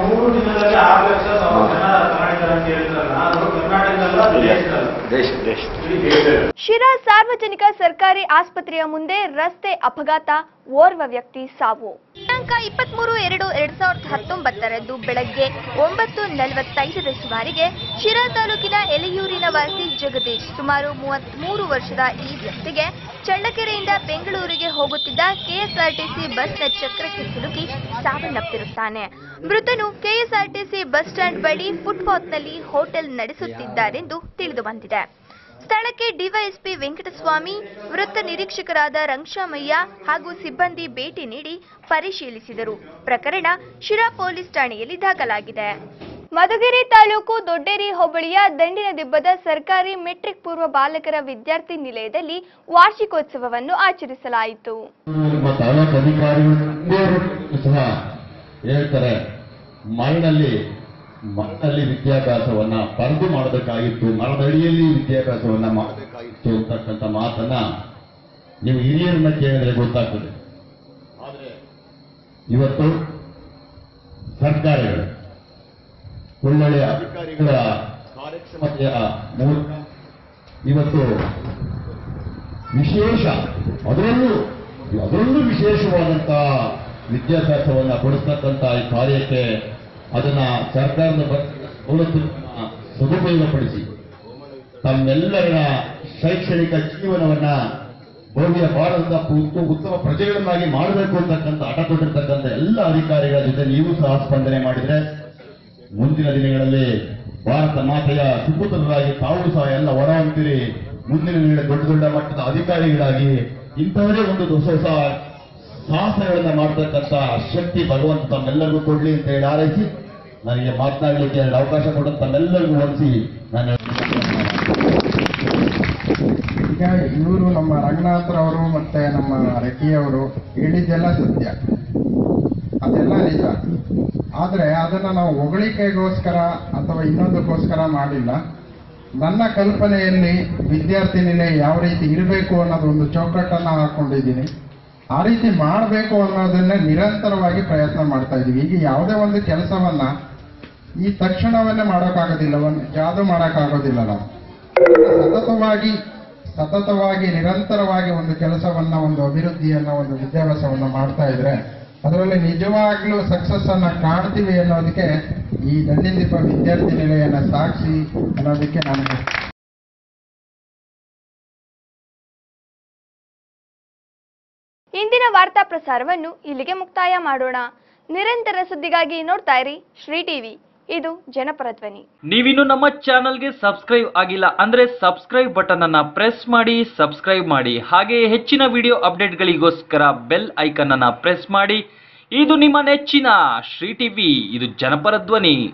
ದೇಶ ದೇಶ ಶಿರಾ ಸಾರ್ವಜನಿಕ ಸರ್ಕಾರಿ ಆಸ್ಪತ್ರೆಯ ಮುಂದೆ ರಸ್ತೆ ಅಪಘಾತ ಓರ್ವ ವ್ಯಕ್ತಿ ಸಾವು ದಿನಾಂಕ ಇಪ್ಪತ್ಮೂರು ಎರಡು ಎರಡ್ ಸಾವಿರದ ಹತ್ತೊಂಬತ್ತರಂದು ಬೆಳಗ್ಗೆ ಒಂಬತ್ತು ನಲವತ್ತೈದರ ಸುಮಾರಿಗೆ ಶಿರಾ ತಾಲೂಕಿನ ಎಲೆಯೂರಿನ ವಾಸಿ ಜಗದೀಶ್ ಸುಮಾರು ಮೂವತ್ಮೂರು ವರ್ಷದ ಈ ವ್ಯಕ್ತಿಗೆ ಚಳ್ಳಕೆರೆಯಿಂದ ಬೆಂಗಳೂರಿಗೆ ಹೋಗುತ್ತಿದ್ದ ಕೆಎಸ್ಆರ್ಟಿಸಿ ಬಸ್ನ ಚಕ್ರಕ್ಕೆ ಸಿಲುಕಿ ಸಾವನ್ನಪ್ಪಿರುತ್ತಾನೆ ಮೃತನು ಕೆಎಸ್ಆರ್ಟಿಸಿ ಬಸ್ ಸ್ಟ್ಯಾಂಡ್ ಬಳಿ ಫುಟ್ಪಾತ್ನಲ್ಲಿ ಹೋಟೆಲ್ ನಡೆಸುತ್ತಿದ್ದಾರೆಂದು ತಿಳಿದು ಬಂದಿದೆ ಸ್ಥಳಕ್ಕೆ ಡಿವೈಎಸ್ಪಿ ವೆಂಕಟಸ್ವಾಮಿ ವೃತ್ತ ನಿರೀಕ್ಷಕರಾದ ರಂಗಶಾಮಯ್ಯ ಹಾಗೂ ಸಿಬ್ಬಂದಿ ಭೇಟಿ ನೀಡಿ ಪರಿಶೀಲಿಸಿದರು ಪ್ರಕರಣ ಶಿರಾ ಪೊಲೀಸ್ ಠಾಣೆಯಲ್ಲಿ ದಾಖಲಾಗಿದೆ ಮಧುಗಿರಿ ತಾಲೂಕು ದೊಡ್ಡೇರಿ ಹೋಬಳಿಯ ದಂಡಿನ ದಿಬ್ಬದ ಸರ್ಕಾರಿ ಮೆಟ್ರಿಕ್ ಪೂರ್ವ ಬಾಲಕರ ವಿದ್ಯಾರ್ಥಿ ನಿಲಯದಲ್ಲಿ ವಾರ್ಷಿಕೋತ್ಸವವನ್ನು ಆಚರಿಸಲಾಯಿತು ನಿಮ್ಮ ತಾಲೂಕು ಅಧಿಕಾರಿಗಳು ಸಹ ಹೇಳ್ತಾರೆ ಮರಳಲ್ಲಿ ಮರಳಲ್ಲಿ ವಿದ್ಯಾಭ್ಯಾಸವನ್ನ ಪರದು ಮಾಡಬೇಕಾಗಿತ್ತು ಮರದಡಿಯಲ್ಲಿ ವಿದ್ಯಾಭ್ಯಾಸವನ್ನ ಮಾಡಬೇಕಾಗಿತ್ತು ಅಂತಕ್ಕಂಥ ಮಾತನ್ನ ನೀವು ಹಿರಿಯರನ್ನ ಕೇಳಿದ್ರೆ ಗೊತ್ತಾಗ್ತದೆ ಆದ್ರೆ ಇವತ್ತು ಸರ್ಕಾರಗಳು ಒಳ್ಳೊಳ್ಳೆಯ ಅಧಿಕಾರಿಗಳ ಕಾರ್ಯಕ್ಷಮತೆಯ ಮೂಲಕ ಇವತ್ತು ವಿಶೇಷ ಅದರಲ್ಲೂ ಅದರಲ್ಲೂ ವಿಶೇಷವಾದಂತ ವಿದ್ಯಾಭ್ಯಾಸವನ್ನ ಕೊಡಿಸ್ತಕ್ಕಂಥ ಈ ಕಾರ್ಯಕ್ಕೆ ಅದನ್ನ ಸರ್ಕಾರದ ಬ- ಸವಲತ್ತುಗಳನ್ನ ಸದುಪಯೋಗಪಡಿಸಿ ತಮ್ಮೆಲ್ಲರ ಶೈಕ್ಷಣಿಕ ಜೀವನವನ್ನ ಭವ್ಯ ಭಾರತದ ಉತ್ತ- ಉತ್ತಮ ಪ್ರಜೆಗಳನ್ನಾಗಿ ಮಾಡಬೇಕು ಅಂತಕ್ಕಂಥ ಹಠ ತೊಟ್ಟಿರ್ತಕ್ಕಂಥ ಎಲ್ಲ ಅಧಿಕಾರಿಗಳ ಜೊತೆ ನೀವು ಸಹ ಸ್ಪಂದನೆ ಮಾಡಿದ್ರೆ ಮುಂದಿನ ದಿನಗಳಲ್ಲಿ ಭಾರತ ಮಾತೆಯ ಸುಪುತ್ರರಾಗಿ ತಾವು ಸಹ ಎಲ್ಲ ಹೊರ ಹೊಂದಿರಿ ಮುಂದಿನ ದಿನಗಳಲ್ಲಿ ದೊಡ್ಡ ದೊಡ್ಡ ಮಟ್ಟದ ಅಧಿಕಾರಿಗಳಾಗಿ ಇಂಥವರೇ ಒಂದು ಹೊಸ ಹೊಸ ಸಾಹಸಗಳನ್ನ ಮಾಡ್ತಕ್ಕಂಥ ಶಕ್ತಿ ಭಗವಂತ ತಮ್ಮೆಲ್ಲರಿಗೂ ಕೊಡ್ಲಿ ಅಂತ ಹೇಳಿ ಹಾರೈಸಿ ನನಗೆ ಮಾತನಾಡಲಿಕ್ಕೆ ಎರಡು ಅವಕಾಶ ಕೊಡೋದು ತಮ್ಮೆಲ್ಲರಿಗೂ ಹೊಂದಿಸಿ ನಾನು ಈಗ ಇವರು ನಮ್ಮ ರಂಗನಾಥರವರು ಮತ್ತೆ ನಮ್ಮ ರೆಡ್ಡಿಯವರು ಹೇಳಿದ್ದೆಲ್ಲ ಸತ್ಯ ಅದೆಲ್ಲ ನಿಜ ಆದ್ರೆ ಅದನ್ನ ನಾವು ಹೊಗಳಿಕೆಗೋಸ್ಕರ ಅಥವಾ ಇನ್ನೊಂದಕ್ಕೋಸ್ಕರ ಮಾಡಿಲ್ಲ ನನ್ನ ಕಲ್ಪನೆಯಲ್ಲಿ ವಿದ್ಯಾರ್ಥಿ ನಿಲಯ ಯಾವ ರೀತಿ ಇರಬೇಕು ಅನ್ನೋದು ಒಂದು ಚೌಕಟ್ಟನ್ನ ಹಾಕೊಂಡಿದ್ದೀನಿ ಆ ರೀತಿ ಮಾಡಬೇಕು ಅನ್ನೋದನ್ನೇ ನಿರಂತರವಾಗಿ ಪ್ರಯತ್ನ ಮಾಡ್ತಾ ಇದ್ದೀವಿ ಈಗ ಯಾವುದೇ ಒಂದು ಕೆಲಸವನ್ನ ಈ ತಕ್ಷಣವನ್ನೇ ಮಾಡೋಕ್ಕಾಗೋದಿಲ್ಲ ಒಂದು ಜಾದು ಮಾಡೋಕ್ಕಾಗೋದಿಲ್ಲ ನಾವು ಸತತವಾಗಿ ಸತತವಾಗಿ ನಿರಂತರವಾಗಿ ಒಂದು ಕೆಲಸವನ್ನ ಒಂದು ಅಭಿವೃದ್ಧಿಯನ್ನ ಒಂದು ವಿದ್ಯಾಭ್ಯಾಸವನ್ನ ಮಾಡ್ತಾ ಇದ್ರೆ ಅದರಲ್ಲಿ ನಿಜವಾಗ್ಲೂ ಸಕ್ಸಸ್ ಅನ್ನ ಕಾಣ್ತೀವಿ ಅನ್ನೋದಕ್ಕೆ ಈ ದಂಡಿದೀಪ ವಿದ್ಯಾರ್ಥಿ ನಿಲಯನ ಸಾಕ್ಷಿ ಅನ್ನೋದಕ್ಕೆ ನನಗೆ ಇಂದಿನ ವಾರ್ತಾ ಪ್ರಸಾರವನ್ನು ಇಲ್ಲಿಗೆ ಮುಕ್ತಾಯ ಮಾಡೋಣ ನಿರಂತರ ಸುದ್ದಿಗಾಗಿ ನೋಡ್ತಾ ಇರಿ ಶ್ರೀ ಟಿವಿ ಇದು ಜನಪರ ಧ್ವನಿ ನೀವಿನ್ನು ನಮ್ಮ ಚಾನಲ್ಗೆ ಸಬ್ಸ್ಕ್ರೈಬ್ ಆಗಿಲ್ಲ ಅಂದ್ರೆ ಸಬ್ಸ್ಕ್ರೈಬ್ ಬಟನ್ ಅನ್ನ ಪ್ರೆಸ್ ಮಾಡಿ ಸಬ್ಸ್ಕ್ರೈಬ್ ಮಾಡಿ ಹಾಗೆಯೇ ಹೆಚ್ಚಿನ ವಿಡಿಯೋ ಅಪ್ಡೇಟ್ಗಳಿಗೋಸ್ಕರ ಬೆಲ್ ಐಕನ್ ಅನ್ನ ಪ್ರೆಸ್ ಮಾಡಿ ಇದು ನಿಮ್ಮ ನೆಚ್ಚಿನ ಶ್ರೀ ಟಿವಿ ಇದು ಜನಪರ ಧ್ವನಿ